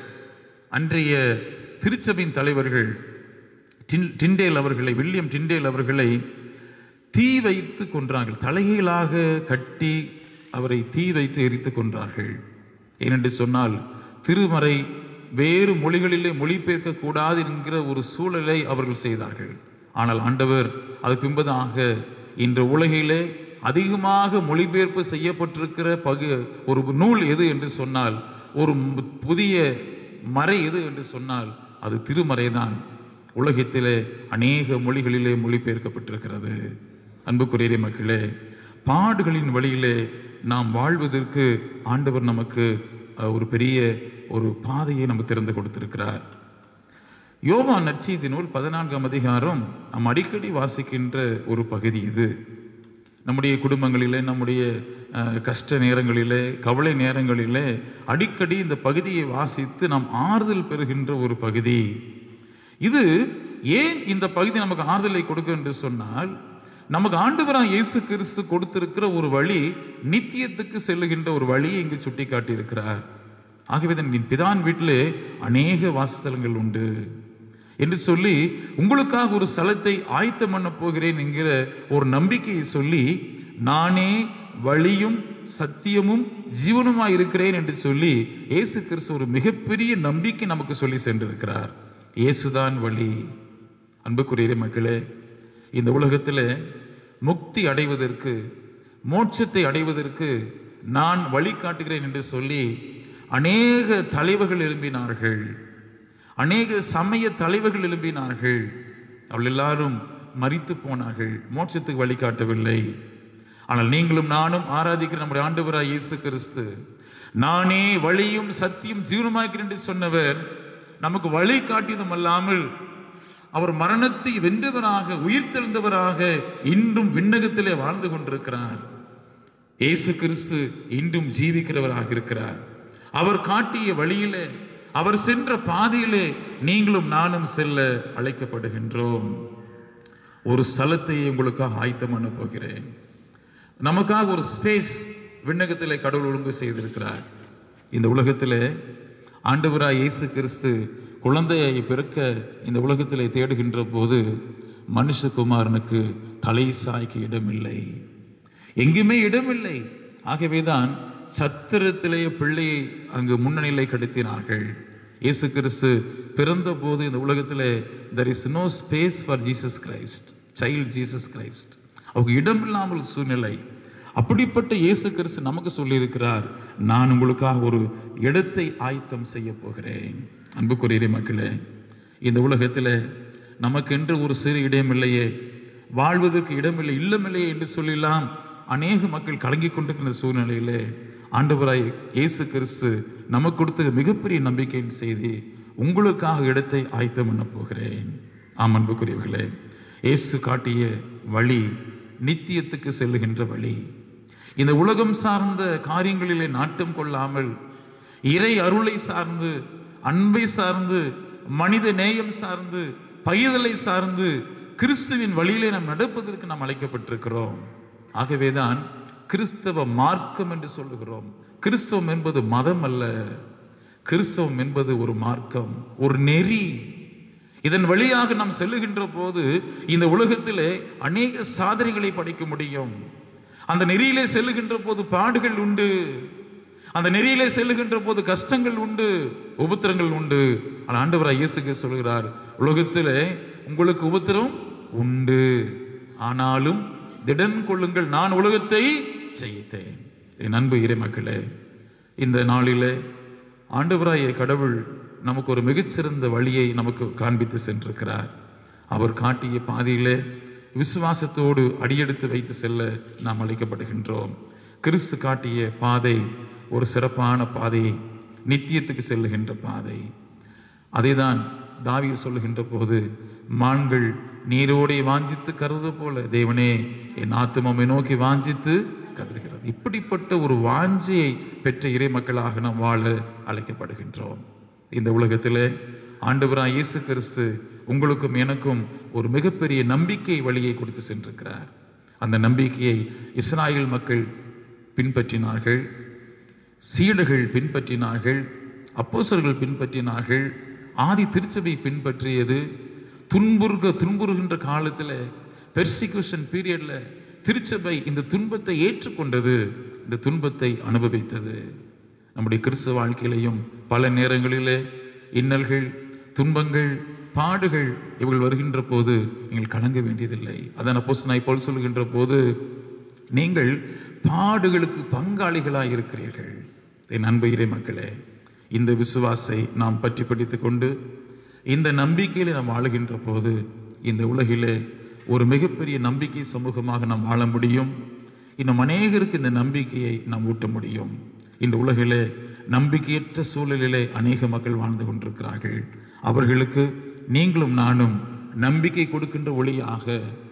அன்றைய திருச்சபையின் தலைவர்கள் டின் டிண்டேல் அவர்களை வில்லியம் டிண்டேல் அவர்களை தீ வைத்து கொன்றார்கள் தலைகீழாக கட்டி அவரை தீ வைத்து எரித்து கொன்றார்கள் ஏனென்று சொன்னால் திருமறை வேறு மொழிகளிலே மொழிபெயர்க்க கூடாது என்கிற ஒரு சூழலை அவர்கள் செய்தார்கள் ஆனால் ஆண்டவர் அது பின்பதாக இன்று உலகிலே அதிகமாக மொழிபெயர்ப்பு செய்யப்பட்டிருக்கிற பகு ஒரு நூல் எது என்று சொன்னால் ஒரு மு- புதிய மறை எது என்று சொன்னால் அது திருமறைதான் உலகத்திலே அநேக மொழிகளிலே மொழிபெயர்க்கப்பட்டிருக்கிறது அன்புக்குரிய மக்களே பாடுகளின் வழியிலே நாம் வாழ்வதற்கு ஆண்டவர் நமக்கு அஹ், ஒரு பெரிய ஒரு பாதையை நம்ம திறந்து கொடுத்திருக்கிறார் யோவா நற்செய்தி நூல் பதினான்காம் அதிகாரம் நாம் அடிக்கடி வாசிக்கின்ற ஒரு பகுதி இது நம்முடைய குடும்பங்களிலே நம்முடைய அஹ், கஷ்ட நேரங்களிலே கவலை நேரங்களிலே அடிக்கடி இந்த பகுதியை வாசித்து நாம் ஆறுதல் பெறுகின்ற ஒரு பகுதி இது ஏன் இந்த பகுதி நமக்கு ஆறுதலை கொடுக்கும் என்று சொன்னால் நமக்கு ஆண்டவராக இயேசு கிறிஸ்து கொடுத்திருக்கிற ஒரு வழி நித்தியத்துக்கு செல்லுகின்ற ஒரு வழியை இங்கு சுட்டி காட்டியிருக்கிறார் ஆகவே தான் என் பிதான் வீட்டிலே அநேக வாசஸ்தலங்கள் உண்டு என்று சொல்லி உங்களுக்காக ஒரு ஸ்தலத்தை ஆயத்தம் பண்ண போகிறேன் என்கிற ஒரு நம்பிக்கையை சொல்லி நானே வழியும் சத்தியமும் ஜீவனுமாய் இருக்கிறேன் என்று சொல்லி இயேசு கிறிஸ்து ஒரு மிகப்பெரிய நம்பிக்கை நமக்கு சொல்லி சென்றிருக்கிறார் இயேசுதான் வழி அன்புக்குரிய மக்களே இந்த உலகத்தில் முக்தி அடைவதற்கு மோட்சத்தை அடைவதற்கு நான் வழி காட்டுகிறேன் என்று சொல்லி அநேக தலைவர்கள் எழும்பினார்கள் அநேக சமய தலைவர்கள் எழும்பினார்கள் அவள் எல்லாரும் மரித்து போனார்கள் மோட்சத்துக்கு வழிகாட்டவில்லை ஆனால் நீங்களும் நானும் ஆராதிக்கிற நம்முடைய ஆண்டவராய் இயேசு கிறிஸ்து நானே வழியும் சத்தியம் ஜீவனமாக்கிறேன் என்று சொன்னவர் நமக்கு வழி காட்டியதும் அல்லாமல் அவர் மரணத்தை வென்றவராக உயிர்த்தெழுந்தவராக இன்றும் விண்ணகத்திலே வாழ்ந்து கொண்டிருக்கிறார் இயேசு கிறிஸ்து இன்றும் ஜீவிக்கிறவராக இருக்கிறார் அவர் காட்டிய வழியிலே அவர் சென்ற பாதையிலே நீங்களும் நானும் செல்ல அழைக்கப்படுகின்றோம் ஒரு ஸ்தலத்தை உங்களுக்காக ஆயத்தம் பண்ண போகிறேன் நமக்காக ஒரு ஸ்பேஸ் விண்ணகத்திலே கடவுள் ஒழுங்கு செய்திருக்கிறார் இந்த உலகத்திலே ஆண்டவராய் இயேசு கிறிஸ்து குழந்தையை பிறக்க இந்த உலகத்திலே தேடுகின்ற போது மனுஷகுமாரனுக்கு தலை சாய்க்க இடமில்லை எங்குமே இடமில்லை ஆகவேதான் சத்திரத்திலே பிள்ளையை அங்கு முன்னணியிலே கடத்தினார்கள் இயேசு கிறிஸ்து பிறந்த போது இந்த உலகத்திலே there is no space for Jesus Christ child Jesus Christ அவங்க இடமில்லாமல் சூழ்நிலை அப்படிப்பட்ட இயேசு கிறிஸ்து நமக்கு சொல்லியிருக்கிறார் நான் உங்களுக்காக ஒரு இடத்தை ஆயத்தம் செய்ய போகிறேன் அன்புக்குரிய மக்களே இந்த உலகத்தில் நமக்கென்று ஒரு சிறு இடமில்லையே வாழ்வதற்கு இடமில்லை இல்லமில்லையே என்று சொல்லலாம் அநேக மக்கள் கலங்கி கொண்டிருக்கிற சூழ்நிலையிலே ஆண்டவராய் இயேசு கிறிஸ்து நமக்கு கொடுத்த மிகப்பெரிய நம்பிக்கையின் செய்தி உங்களுக்காக இடத்தை ஆயத்தம் பண்ண போகிறேன் ஆம் அன்புக்குரியவர்களே இயேசு காட்டிய வழி நித்தியத்துக்கு செல்லுகின்ற வழி இந்த உலகம் சார்ந்த காரியங்களிலே நாட்டம் கொள்ளாமல் இறை அருளை சார்ந்து அன்பை சார்ந்து மனித நேயம் சார்ந்து பைதலை சார்ந்து கிறிஸ்துவின் வழியிலே நாம் நடப்பதற்கு நாம் அழைக்கப்பட்டிருக்கிறோம் ஆகவேதான் கிறிஸ்தவ மார்க்கம் என்று சொல்லுகிறோம் கிறிஸ்தவம் என்பது மதம் அல்ல கிறிஸ்தவம் என்பது ஒரு மார்க்கம் ஒரு நெறி இதன் வழியாக நாம் செல்லுகின்ற போது இந்த உலகத்திலே அநேக சாதனைகளை படைக்க முடியும் அந்த நெறியிலே செல்லுகின்ற போது பாடுகள் உண்டு அந்த நெறியிலே செல்லுகின்ற போது கஷ்டங்கள் உண்டு உபத்திரங்கள் உண்டு ஆனால் ஆண்டவராய் இயேசுக்கு சொல்கிறார் உலகத்திலே உங்களுக்கு உபத்திரம் உண்டு ஆனாலும் திடன் கொள்ளுங்கள் நான் உலகத்தை ஜெயித்தேன் என் அன்பு இறைமக்களே இந்த நாளிலே ஆண்டவராய கடவுள் நமக்கு ஒரு மிகச்சிறந்த வழியை நமக்கு காண்பித்து சென்றிருக்கிறார் அவர் காட்டிய பாதையிலே விசுவாசத்தோடு அடியெடுத்து வைத்து செல்ல நாம் அழைக்கப்படுகின்றோம் கிறிஸ்து காட்டிய பாதை ஒரு சிறப்பான பாதை நித்தியத்துக்கு செல்லுகின்ற பாதை அதைதான் தாவீது சொல்லுகின்ற போது மான்கள் நீரோடே வாஞ்சித்து கருது போல தேவனே என் ஆத்துமமை நோக்கி வாஞ்சித்து கதறுகிறது இப்படிப்பட்ட ஒரு வாஞ்சியை பெற்ற இறை மக்களாக நாம் வாழ அழைக்கப்படுகின்றோம் இந்த உலகத்திலே ஆண்டவராய் இயேசு கிறிஸ்து உங்களுக்கும் எனக்கும் ஒரு மிகப்பெரிய நம்பிக்கை வழியை கொடுத்து சென்றிருக்கிறார் அந்த நம்பிக்கையை இஸ்ராயேல் மக்கள் பின்பற்றினார்கள் சீடர்கள் பின்பற்றினார்கள் அப்போஸ்தலர்கள் பின்பற்றினார்கள் ஆதி திருச்சபை பின்பற்றியது துன்புறுக துன்புறுகின்ற காலத்தில் பெர்சிக்யூஷன் பீரியட்ல திருச்சபை இந்த துன்பத்தை ஏற்றுக்கொண்டது இந்த துன்பத்தை அனுபவித்தது நம்முடைய கிறிஸ்துவ வாழ்க்கையிலையும் பல நேரங்களிலே இன்னல்கள் துன்பங்கள் பாடுகள் இவர்கள் வருகின்ற போது நீங்கள் கலங்க வேண்டியதில்லை அதான் அப்போஸ் நான் போல் சொல்கின்ற போது நீங்கள் பாடுகளுக்கு பங்காளிகளாய் இருக்கிறீர்கள் என் அன்பு இறை மக்களே இந்த விசுவாசை நாம் பற்றி பிடித்து கொண்டு இந்த நம்பிக்கையில நாம் வாழுகின்ற போது இந்த உலகிலே ஒரு மிகப்பெரிய நம்பிக்கை சமூகமாக நாம் வாழ முடியும் இன்னும் அநேகருக்கு இந்த நம்பிக்கையை நாம் ஊட்ட முடியும் இந்த உலகிலே நம்பிக்கையற்ற சூழலிலே அநேக மக்கள் வாழ்ந்து கொண்டிருக்கிறார்கள் அவர்களுக்கு நீங்களும் நானும் நம்பிக்கை கொடுக்கின்ற ஒளியாக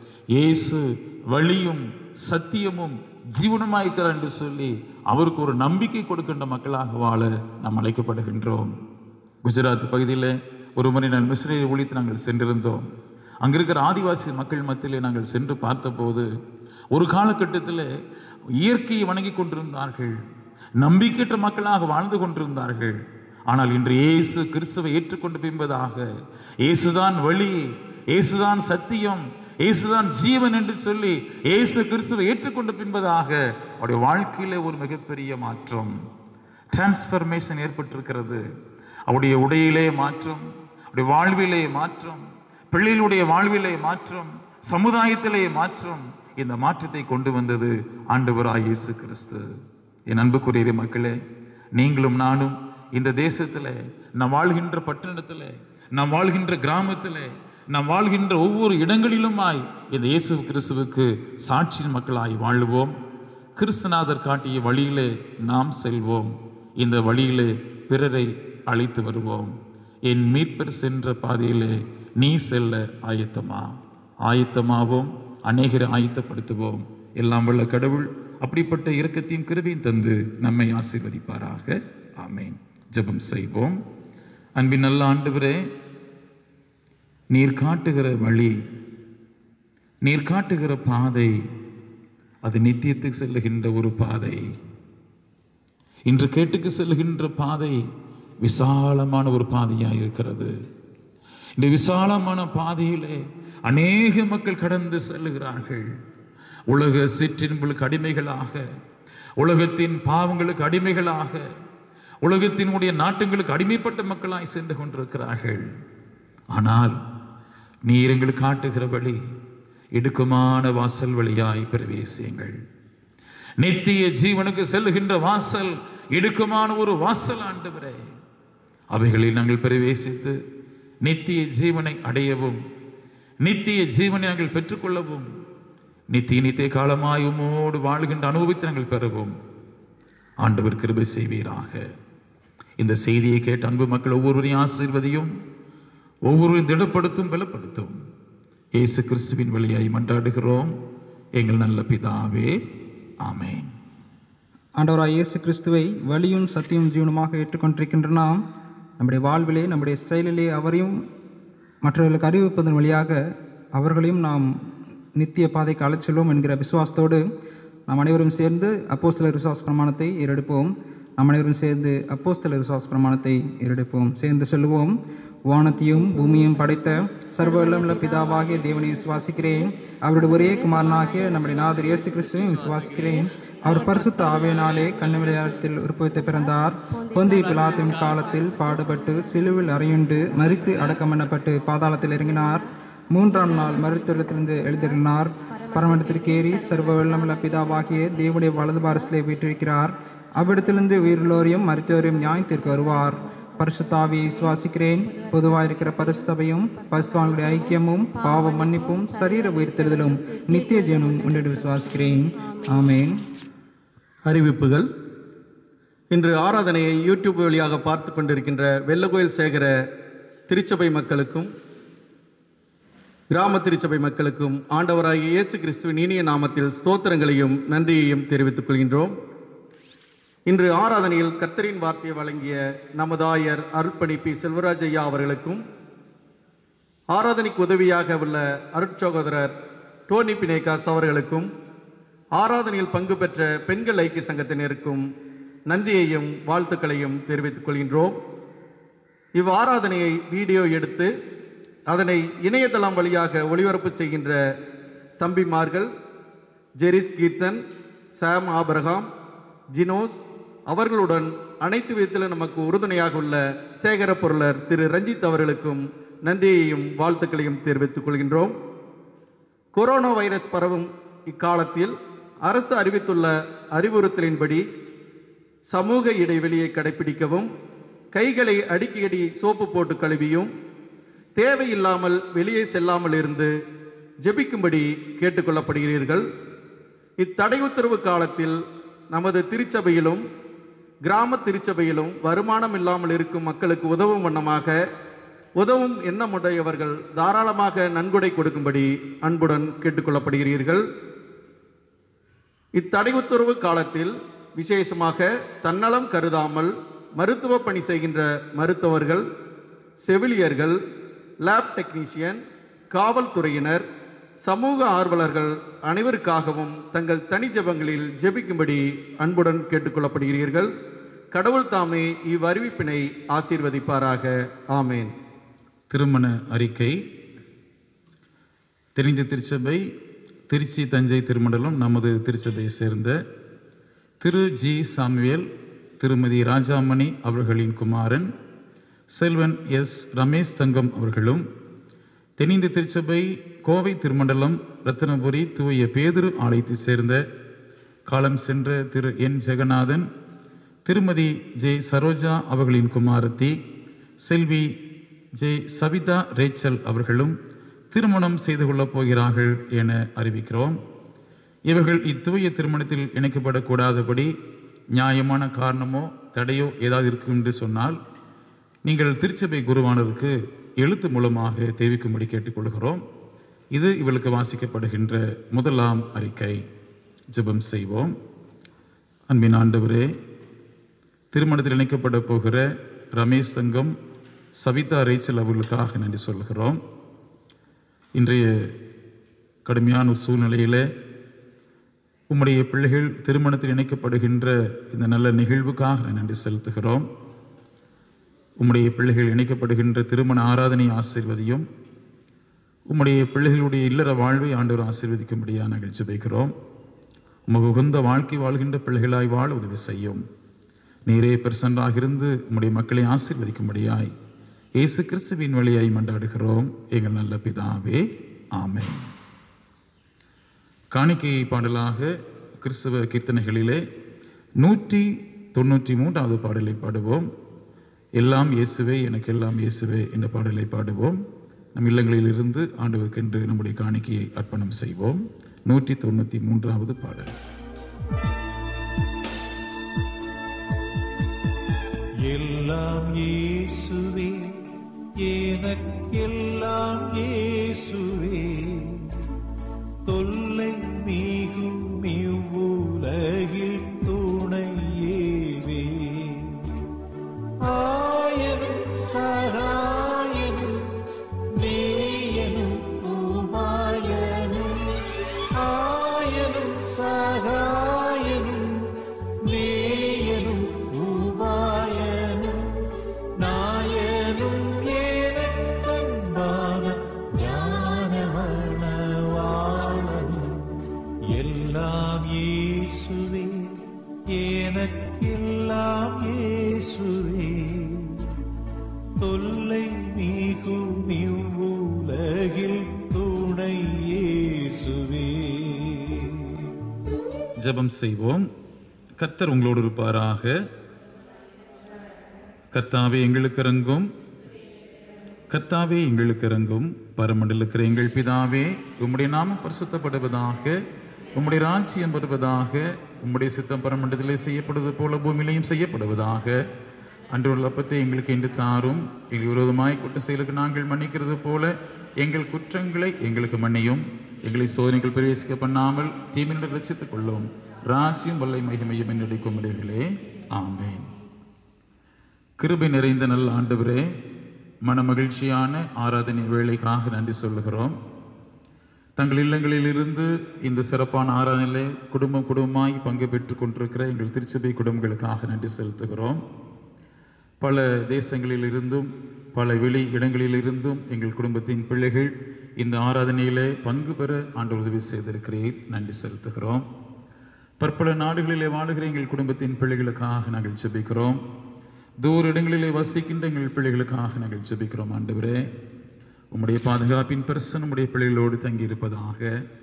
இயேசு வழியும் சத்தியமும் ஜீவனமாயிருக்கிறார் என்று சொல்லி அவருக்கு ஒரு நம்பிக்கை கொடுக்கின்ற மக்களாக வாழ நாம் அழைக்கப்படுகின்றோம் குஜராத் பகுதியில் ஒரு முறை நான் மிஸ்ரேல் ஒழித்து நாங்கள் சென்றிருந்தோம் அங்கே இருக்கிற ஆதிவாசி மக்கள் மத்தியிலே நாங்கள் சென்று பார்த்தபோது ஒரு காலகட்டத்தில் இயற்கையை வணங்கி கொண்டிருந்தார்கள் நம்பிக்கையற்ற மக்களாக வாழ்ந்து கொண்டிருந்தார்கள் ஆனால் இன்று இயேசு கிறிஸ்துவை ஏற்றுக்கொண்டு பின்பதாக இயேசுதான் வழி இயேசுதான் சத்தியம் இயேசுதான் ஜீவன் என்று சொல்லி இயேசு கிறிஸ்துவை ஏற்றுக்கொண்டு பின்பதாக அவருடைய வாழ்க்கையிலே ஒரு மிகப்பெரிய மாற்றம் டிரான்ஸ்ஃபர்மேஷன் ஏற்பட்டிருக்கிறது அவருடைய உடையிலே மாற்றம் அவருடைய வாழ்விலே மாற்றம் பிள்ளைகளுடைய வாழ்விலே மாற்றம் சமுதாயத்திலே மாற்றம் இந்த மாற்றத்தை கொண்டு வந்தது ஆண்டவராய் இயேசு கிறிஸ்து என் அன்புக்குரிய மக்களே நீங்களும் நானும் இந்த தேசத்தில் நாம் வாழ்கின்ற பட்டணத்தில் நாம் வாழ்கின்ற கிராமத்தில் நாம் வாழ்கின்ற ஒவ்வொரு இடங்களிலுமாய் இந்த இயேசு கிறிஸ்துவுக்கு சாட்சியின் மக்களாய் வாழுவோம் கிறிஸ்துநாதர் காட்டிய வழியிலே நாம் செல்வோம் இந்த வழியிலே பிறரை அழைத்து வருவோம் என் மீட்பர் சென்ற பாதையிலே நீ செல்ல ஆயத்தமா ஆயத்தமாவோம் அநேகரை ஆயத்தப்படுத்துவோம் எல்லாம் வல்ல கடவுள் அப்படிப்பட்ட இரக்கத்தையும் கிருபையும் தந்து நம்மை ஆசீர்வதிப்பாராக ஆமேன் ஜெபம் செய்வோம் அன்பின் நல்ல ஆண்டவரே நீர் காட்டுகிற வழி நீர் காட்டுகிற பாதை அது நித்தியத்துக்கு செல்லுகின்ற ஒரு பாதை இன்று கேட்டுக்கு செல்லுகின்ற பாதை விசாலமான ஒரு பாதையாக இருக்கிறது இந்த விசாலமான பாதையிலே அநேக மக்கள் கடந்து செல்லுகிறார்கள் உலக சிற்றின்புகளுக்கு அடிமைகளாக உலகத்தின் பாவங்களுக்கு அடிமைகளாக உலகத்தினுடைய நாட்டுங்களுக்கு அடிமைப்பட்ட மக்களாய் சென்று கொண்டிருக்கிறார்கள் ஆனால் நீர் எங்களுக்கு காட்டுகிற வழி இடுக்கமான வாசல் வழியாய் பிரவேசியுங்கள் நித்திய ஜீவனுக்கு செல்லுகின்ற வாசல் இடுக்கமான ஒரு வாசல் ஆண்டவரே அவைகளில் நாங்கள் பிரவேசித்து நித்திய ஜீவனை அடையவும் நித்திய ஜீவனை நாங்கள் பெற்றுக்கொள்ளவும் நித்திய நித்திய காலமாய் உமோடு வாழ்கின்ற அனுபவித்து நாங்கள் பெறவும் ஆண்டவர் கிருபை செய்வீராக இந்த செய்தியை கேட்ட அன்பு மக்கள் ஒவ்வொருவரையும் ஆசீர்வதியும் ஒவ்வொருவரையும் திடப்படுத்தும் பலப்படுத்தும் இயேசு கிறிஸ்துவின் வழியாய் மன்றாடுகிறோம் எங்கள் நல்ல பிதாவே ஆமென் ஆண்டவராய் இயேசு கிறிஸ்துவை வழியும் சத்தியும் ஜீவனுமாக ஏற்றுக்கொண்டிருக்கின்ற நாம் நம்முடைய வாழ்விலே நம்முடைய செயலிலே அவரையும் மற்றவர்களுக்கு அறிவிப்பதன் வழியாக அவர்களையும் நாம் நித்திய பாதைக்கு அழைச் செல்வோம் என்கிற விசுவாசத்தோடு நாம் அனைவரும் சேர்ந்து அப்போஸ்தலர் விசுவாச பிரமாணத்தை ஏறெடுப்போம் நாம் அனைவரும் சேர்ந்து அப்போஸ்தலர் விசுவாச பிரமாணத்தை ஏறெடுப்போம் சேர்ந்து சொல்லுவோம் வானத்தையும் பூமியும் படைத்த சர்வ வல்லமுள்ள பிதாவாகிய தேவனை விசுவாசிக்கிறேன் அவருடைய ஒரே குமாரனாகிய நம்முடைய நாதர் இயேசு கிறிஸ்துவையும் விசுவாசிக்கிறேன் அவர் பரிசுத்த ஆவியினாலே கண்ணு விளையாட்டில் உற்பத்தி பிறந்தார் பொந்தி பிலாத்தின் காலத்தில் பாடுபட்டு சிலுவில் அறையுண்டு மரித்து அடக்கம் பண்ணப்பட்டு பாதாளத்தில் இறங்கினார் மூன்றாம் நாள் மருத்துவத்திலிருந்து எழுதினார் பரமண்டத்திற்கேறி சர்வ வெள்ளமுள்ள பிதாவாகிய தேவனுடைய வலது பாரசிலே வீற்றிருக்கிறார் அவ்விடத்திலிருந்து உயிர்லோரையும் மருத்துவரையும் நியாயத்திற்கு வருவார் பரிசுத்தாவியை விசுவாசிக்கிறேன் பொதுவாக இருக்கிற பரிசுத்தவையும் பசுவானுடைய ஐக்கியமும் பாவ மன்னிப்பும் சரீர உயிர்த்தெழுதலும் நித்திய ஜீவனும் உண்டு விசுவாசிக்கிறேன் ஆமேன் அறிவிப்புகள் இன்று ஆராதனையை யூடியூப் வழியாக பார்த்து கொண்டிருக்கின்ற வெள்ளகோயில் சேகர திருச்சபை மக்களுக்கும் கிராம திருச்சபை மக்களுக்கும் ஆண்டவராகிய இயேசு கிறிஸ்துவின் இனிய நாமத்தில் ஸ்தோத்திரங்களையும் நன்றியையும் தெரிவித்துக் கொள்கின்றோம் இன்று ஆராதனையில் கர்த்தரின் வார்த்தையை வழங்கிய நமது ஆயர் அருட்பணி பி செல்வராஜ் ஐயா அவர்களுக்கும் ஆராதனைக்கு உதவியாக உள்ள அருட்சகோதரர் டோனி பினேகாஸ் அவர்களுக்கும் ஆராதனையில் பங்கு பெற்ற பெண்கள் ஐக்கிய சங்கத்தினருக்கும் நன்றியையும் வாழ்த்துக்களையும் தெரிவித்துக் கொள்கின்றோம் இவ் ஆராதனையை வீடியோ எடுத்து அதனை இணையதளம் வழியாக ஒளிபரப்பு செய்கின்ற தம்பிமார்கள் ஜெரிஸ் கீர்த்தன் சாம் ஆபிரகாம் ஜினோஸ் அவர்களுடன் அனைத்து விதத்திலும் நமக்கு உறுதுணையாக உள்ள சேகர பொருளர் திரு ரஞ்சித் அவர்களுக்கும் நன்றியையும் வாழ்த்துக்களையும் தெரிவித்துக் கொள்கின்றோம் கொரோனா வைரஸ் பரவும் இக்காலத்தில் அரசு அறிவித்துள்ள அறிவுறுத்தலின்படி சமூக இடைவெளியை கடைபிடிக்கவும் கைகளை அடிக்கடி சோப்பு போட்டு கழுவியும் தேவையில்லாமல் வெளியே செல்லாமல் இருந்து ஜெபிக்கும்படி கேட்டுக்கொள்ளப்படுகிறீர்கள் இத்தடை உத்தரவு காலத்தில் நமது திருச்சபையிலும் கிராம திருச்சபையிலும் வருமானம் இல்லாமல் இருக்கும் மக்களுக்கு உதவும் வண்ணமாக உதவும் எண்ணமுடையவர்கள் தாராளமாக நன்கொடை கொடுக்கும்படி அன்புடன் கேட்டுக்கொள்ளப்படுகிறீர்கள் இத்தடை உத்தரவு காலத்தில் விசேஷமாக தன்னலம் கருதாமல் மருத்துவ பணி செய்கின்ற மருத்துவர்கள் செவிலியர்கள் லேப் டெக்னீஷியன் காவல்துறையினர் சமூக ஆர்வலர்கள் அனைவருக்காகவும் தங்கள் தனி ஜெபங்களில் ஜெபிக்கும்படி அன்புடன் கேட்டுக்கொள்ளப்படுகிறீர்கள் கடவுள் தாமே இவ்வறிவிப்பினை ஆசீர்வதிப்பாராக ஆமேன் திருமண அறிக்கை தெரிந்த திருச்சபை திருச்சி தஞ்சை திருமண்டலம் நமது திருச்சபையை சேர்ந்த திரு ஜி சாமுவேல் திருமதி ராஜாமணி அவர்களின் குமாரன் செல்வன் எஸ் ரமேஷ் தங்கம் அவர்களும் தென்னிந்திய திருச்சபை கோவை திருமண்டலம் ரத்தினபுரி தூய பேதுரு ஆலயத்தை சேர்ந்த காலம் சென்ற திரு என் ஜெகநாதன் திருமதி ஜே சரோஜா அவர்களின் குமாரத்தி செல்வி ஜே சவிதா ரேச்சல் அவர்களும் திருமணம் செய்து கொள்ளப் போகிறார்கள் என அறிவிக்கிறோம் இவர்கள் இத்தூய திருமணத்தில் இணைக்கப்படக்கூடாதபடி நியாயமான காரணமோ தடையோ ஏதாவது இருக்கும் என்று சொன்னால் நீங்கள் திருச்சபை குருவானருக்கு எழுத்து மூலமாக தெரிவிக்கும்படி கேட்டுக்கொள்கிறோம் இது இவளுக்கு வாசிக்கப்படுகின்ற முதலாம் அறிக்கை ஜெபம் செய்வோம் அன்பின் ஆண்டவரே திருமணத்தில் இணைக்கப்பட போகிற ரமேஷ் சங்கம் சவிதா ரேச்சல் அவர்களுக்காக நன்றி சொல்கிறோம் இன்றைய கடுமையான சூழ்நிலையில் உம்முடைய பிள்ளைகள் திருமணத்தில் இணைக்கப்படுகின்ற இந்த நல்ல நிகழ்வுக்காக நன்றி செலுத்துகிறோம் உம்முடைய பிள்ளைகள் இணைக்கப்படுகின்ற திருமண ஆராதனை ஆசீர்வதியும் உம்முடைய பிள்ளைகளுடைய இல்லற வாழ்வை ஆண்டவர் ஆசீர்வதிக்கும்படியாக நாங்கள் ஜெபிக்கிறோம் உமக்கு உகந்த வாழ்க்கை வாழ்கின்ற பிள்ளைகளாய் வாழ உதவி செய்யும் நீரே பிரசன்றாக இருந்து உம்முடைய மக்களை ஆசீர்வதிக்கும்படியாய் இயேசு கிறிஸ்துவின் வழியாய் மன்றாடுகிறோம் எங்கள் நல்ல பிதாவே ஆமென் காணிக்கை பாடலாக கிறிஸ்தவ கீர்த்தனைகளிலே நூற்றி தொண்ணூற்றி மூன்றாவது பாடலை பாடுவோம் எல்லாம் இயேசுவே எனக்கு எல்லாம் இயேசுவே என்ற பாடலை பாடுவோம் நம் இல்லங்களில் இருந்து ஆண்டவருக்கென்று நம்முடைய காணிக்கையை அர்ப்பணம் செய்வோம் நூற்றி தொண்ணூற்றி மூன்றாவது பாடல் எல்லாம் இயேசுவே எனக்கெல்லாம் இயேசுவே தொல்லை மிகும் இவ்வுலகில் துணையேவே ஆயனும் சகாயனும் நேயனும் உபாயனும் ஆயனும் சகாயனும் நேயனும் உபாயனும் நாயனும் ஏனக்கண்பான ஞானவளவாளனும் எல்லாம் இயேசுவே எனக்கெல்லாம் இயேசுவே தொல்லை மிகும் இவ்வுலகில் ஜெபம் செய்வோம் கர்த்தர் உங்களோடு இருப்பாராக கர்த்தாவே எங்களுக்கு இறங்கும் கர்த்தாவே எங்களுக்கு இறங்கும் பரமண்டல இருக்கிற எங்கள் பிதாவே உம்முடைய நாமம் பரிசுத்தப்படுவதாக உம்முடைய ராஜ்யம் வருவதாக உம்முடைய சித்தம் பரமண்டலத்திலே செய்யப்படுவது போல பூமியிலையும் செய்யப்படுவதாக அன்றுள்ள அப்பத்தை எங்களுக்கு இன்று தாரும் எங்கள் விரோதமாய் குற்ற செயலுக்கு நாங்கள் மன்னிக்கிறது போல எங்கள் குற்றங்களை எங்களுக்கு மன்னியும் எங்களை சோதனைகள் பிரவேசிக்க பண்ணாமல் தீமையினர் ரசித்துக் கொள்ளும் ராஜ்யம் வல்லை மகிமையும் என்னுடைய கும்பிடுகளே ஆமேன் கிருபை நிறைந்த நல்ல ஆண்டவரே மனமகிழ்ச்சியான ஆராதனை வேலைக்காக நன்றி சொல்லுகிறோம் தங்கள் இல்லங்களிலிருந்து இந்த சிறப்பான ஆராதனையிலே குடும்பம் குடும்பமாய் பங்கு பெற்று கொண்டிருக்கிற எங்கள் திருச்சபை குடும்பங்களுக்காக நன்றி செலுத்துகிறோம் பல தேசங்களில் இருந்தும் பல வெளி இடங்களிலிருந்தும் எங்கள் குடும்பத்தின் பிள்ளைகள் இந்த ஆராதனையிலே பங்கு பெற ஆண்டு உதவி செய்திருக்கிறீர் நன்றி செலுத்துகிறோம் பற்பல நாடுகளிலே வாழுகிற எங்கள் குடும்பத்தின் பிள்ளைகளுக்காக நாங்கள் ஜெபிக்கிறோம் தூர இடங்களிலே வசிக்கின்ற எங்கள் பிள்ளைகளுக்காக நாங்கள் ஜெபிக்கிறோம் ஆண்டவரே உம்முடைய பாதுகாப்பின் பிரசன் உம்முடைய பிள்ளைகளோடு தங்கியிருப்பதாக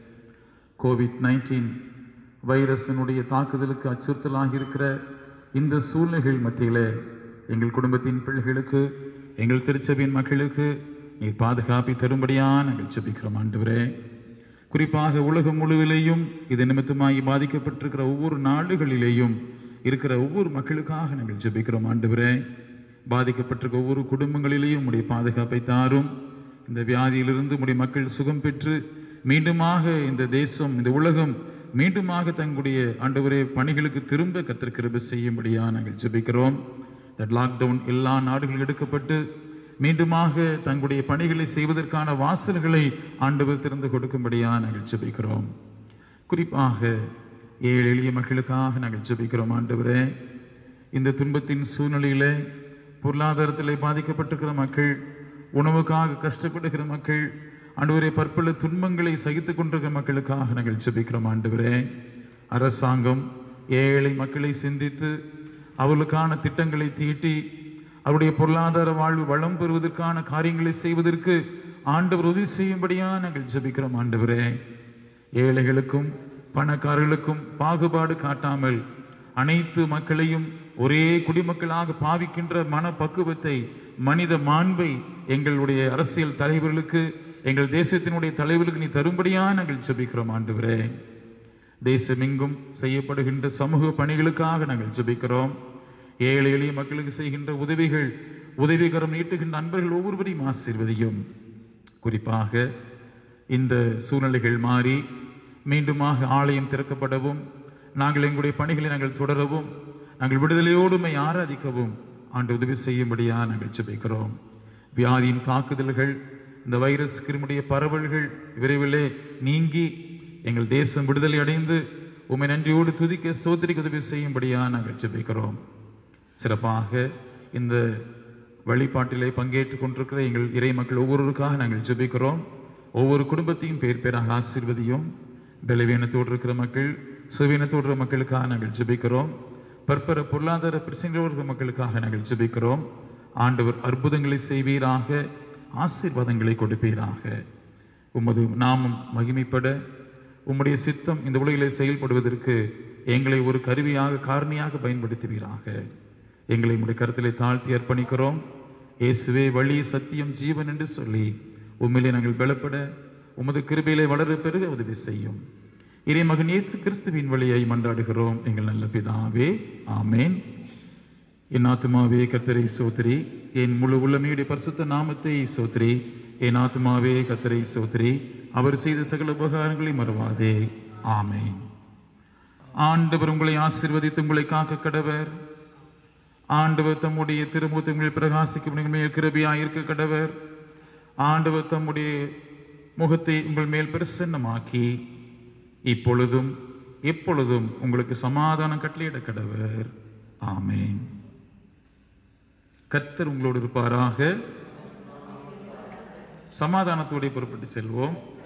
கோவிட் நைன்டீன் வைரஸினுடைய தாக்குதலுக்கு அச்சுறுத்தலாக இருக்கிற இந்த சூழ்நிலைகள் மத்தியிலே எங்கள் குடும்பத்தின் பிள்ளைகளுக்கு எங்கள் திருச்சபையின் மக்களுக்கு நீர் பாதுகாப்பை தரும்படியாக நாங்கள் ஜெபிக்கிறோம் ஆண்டவரே குறிப்பாக உலகம் முழுவிலேயும் இது நிமித்தமாகி பாதிக்கப்பட்டிருக்கிற ஒவ்வொரு நாடுகளிலேயும் இருக்கிற ஒவ்வொரு மக்களுக்காக நாங்கள் ஜெபிக்கிறோம் ஆண்டவரே பாதிக்கப்பட்டிருக்க ஒவ்வொரு குடும்பங்களிலேயும் உடைய பாதுகாப்பை தாரும் இந்த வியாதியிலிருந்து உடைய மக்கள் சுகம் பெற்று மீண்டுமாக இந்த தேசம் இந்த உலகம் மீண்டுமாக தங்களுடைய ஆண்டவரே பணிகளுக்கு திரும்ப கத்திருக்கிறப செய்யும்படியா நாங்கள் ஜெபிக்கிறோம் இந்த லாக்டவுன் எல்லா நாடுகளும் எடுக்கப்பட்டு மீண்டுமாக தங்களுடைய பணிகளை செய்வதற்கான வாசல்களை ஆண்டவர் திறந்து கொடுக்கும்படியா நாங்கள் ஜெபிக்கிறோம் குறிப்பாக ஏழு எளிய மக்களுக்காக நாங்கள் ஜெபிக்கிறோம் ஆண்டவரே இந்த துன்பத்தின் சூழ்நிலையிலே பொருளாதாரத்திலே பாதிக்கப்பட்டிருக்கிற மக்கள் உணவுக்காக கஷ்டப்படுகிற மக்கள் ஆண்டவரே பற்பல துன்பங்களை சகித்து கொண்டிருக்கிற மக்களுக்காக நாங்கள் ஜெபிக்கிறோம் ஆண்டவரே அரசாங்கம் ஏழை மக்களை சிந்தித்து அவர்களுக்கான திட்டங்களை தீட்டி அவருடைய பொருளாதார வாழ்வு வளம் பெறுவதற்கான காரியங்களை செய்வதற்கு ஆண்டவர் உதவி செய்யும்படியா நாங்கள் ஜெபிக்கிறோம் ஆண்டவரே ஏழைகளுக்கும் பணக்காரர்களுக்கும் பாகுபாடு காட்டாமல் அனைத்து மக்களையும் ஒரே குடிமக்களாக பாவிக்கின்ற மனப்பக்குவத்தை மனித மாண்பை எங்களுடைய அரசியல் தலைவர்களுக்கு எங்கள் தேசத்தினுடைய தலைவர்களுக்கு நீ தரும்படியா நாங்கள் ஜெபிக்கிறோம் ஆண்டவரே தேசமெங்கும் செய்யப்படுகின்ற சமூக பணிகளுக்காக நாங்கள் ஜெபிக்கிறோம் ஏழை எளிய மக்களுக்கு செய்கின்ற உதவிகள் உதவிகரம் நீட்டுகின்ற நண்பர்கள் ஒவ்வொருவரையும் ஆசீர்வதியும் குறிப்பாக இந்த சூழ்நிலைகள் மாறி மீண்டுமாக ஆலயம் திறக்கப்படவும் நாங்கள் எங்களுடைய பணிகளை நாங்கள் தொடரவும் நாங்கள் விடுதலையோடுமை ஆராதிக்கவும் ஆண்டு உதவி செய்யும்படியா நாங்கள் ஜெபிக்கிறோம் வியாதியின் தாக்குதல்கள் இந்த வைரஸ் கிருமியுடைய பரவல்கள் விரைவிலே நீங்கி எங்கள் தேசம் விடுதலை அடைந்து உம்மை நன்றியோடு துதிக்க சோதரிக்க உதவி செய்யும்படியா நாங்கள் ஜெபிக்கிறோம் சிறப்பாக இந்த வழிபாட்டிலே பங்கேற்றுக் கொண்டிருக்கிற எங்கள் இறை மக்கள் ஒவ்வொருவருக்காக நாங்கள் ஜெபிக்கிறோம் ஒவ்வொரு குடும்பத்தையும் பேர் பேராக ஆசீர்வதியும் பலவீனத்தோடு இருக்கிற மக்கள் சுவீனத்தோடு இருக்கிற மக்களுக்காக நாங்கள் ஜெபிக்கிறோம் பற்பர பொருளாதார பிரச்சனையோடு இருக்கிற மக்களுக்காக நாங்கள் ஜெபிக்கிறோம் ஆண்டவர் அற்புதங்களை செய்வீராக ஆசீர்வாதங்களை கொடுப்பீராக உமது நாமம் மகிமைப்பட உம்முடைய சித்தம் இந்த உலகிலே செயல்படுவதற்கு எங்களை ஒரு கருவியாக காரணியாக பயன்படுத்துவீராக எங்களை உம்முடைய கருத்திலே தாழ்த்தி அர்ப்பணிக்கிறோம் இயேசுவே வழி சத்தியம் ஜீவன் என்று சொல்லி உண்மையிலே நாங்கள் பலப்பட உமது கிருபையிலே வளர பெருக உதவி செய்யும் இறை மகன் இயேசு கிறிஸ்துவின் வழியை மன்றாடுகிறோம் எங்கள் நல்ல பிதாவே ஆமேன் என் ஆத்துமாவே கர்த்தரை சோத்திரி என் முழு உள்ளமையுடைய பரிசுத்த நாமத்தை சோத்திரி என் ஆத்துமாவே கர்த்தரை சோத்திரி அவர் செய்த சகல உபகாரங்களை மறவாதே ஆமேன் ஆண்டவர் உங்களை ஆசீர்வதித்து உங்களை காக்க கடவர் ஆண்டவர் தம்முடைய திருமுகத்தில் பிரகாசிக்கும் உங்கள் மேல் கிருபியாய் இருக்க கடவர் ஆண்டவர் தம்முடைய முகத்தை உங்கள் மேல் பிரசன்னமாக்கி இப்பொழுதும் எப்பொழுதும் உங்களுக்கு சமாதானம் கட்டளையிட கடவர் ஆமேன் கர்த்தர் உங்களோடு இருப்பாராக சமாதானத்தோடு புறப்பட்டு செல்வோம்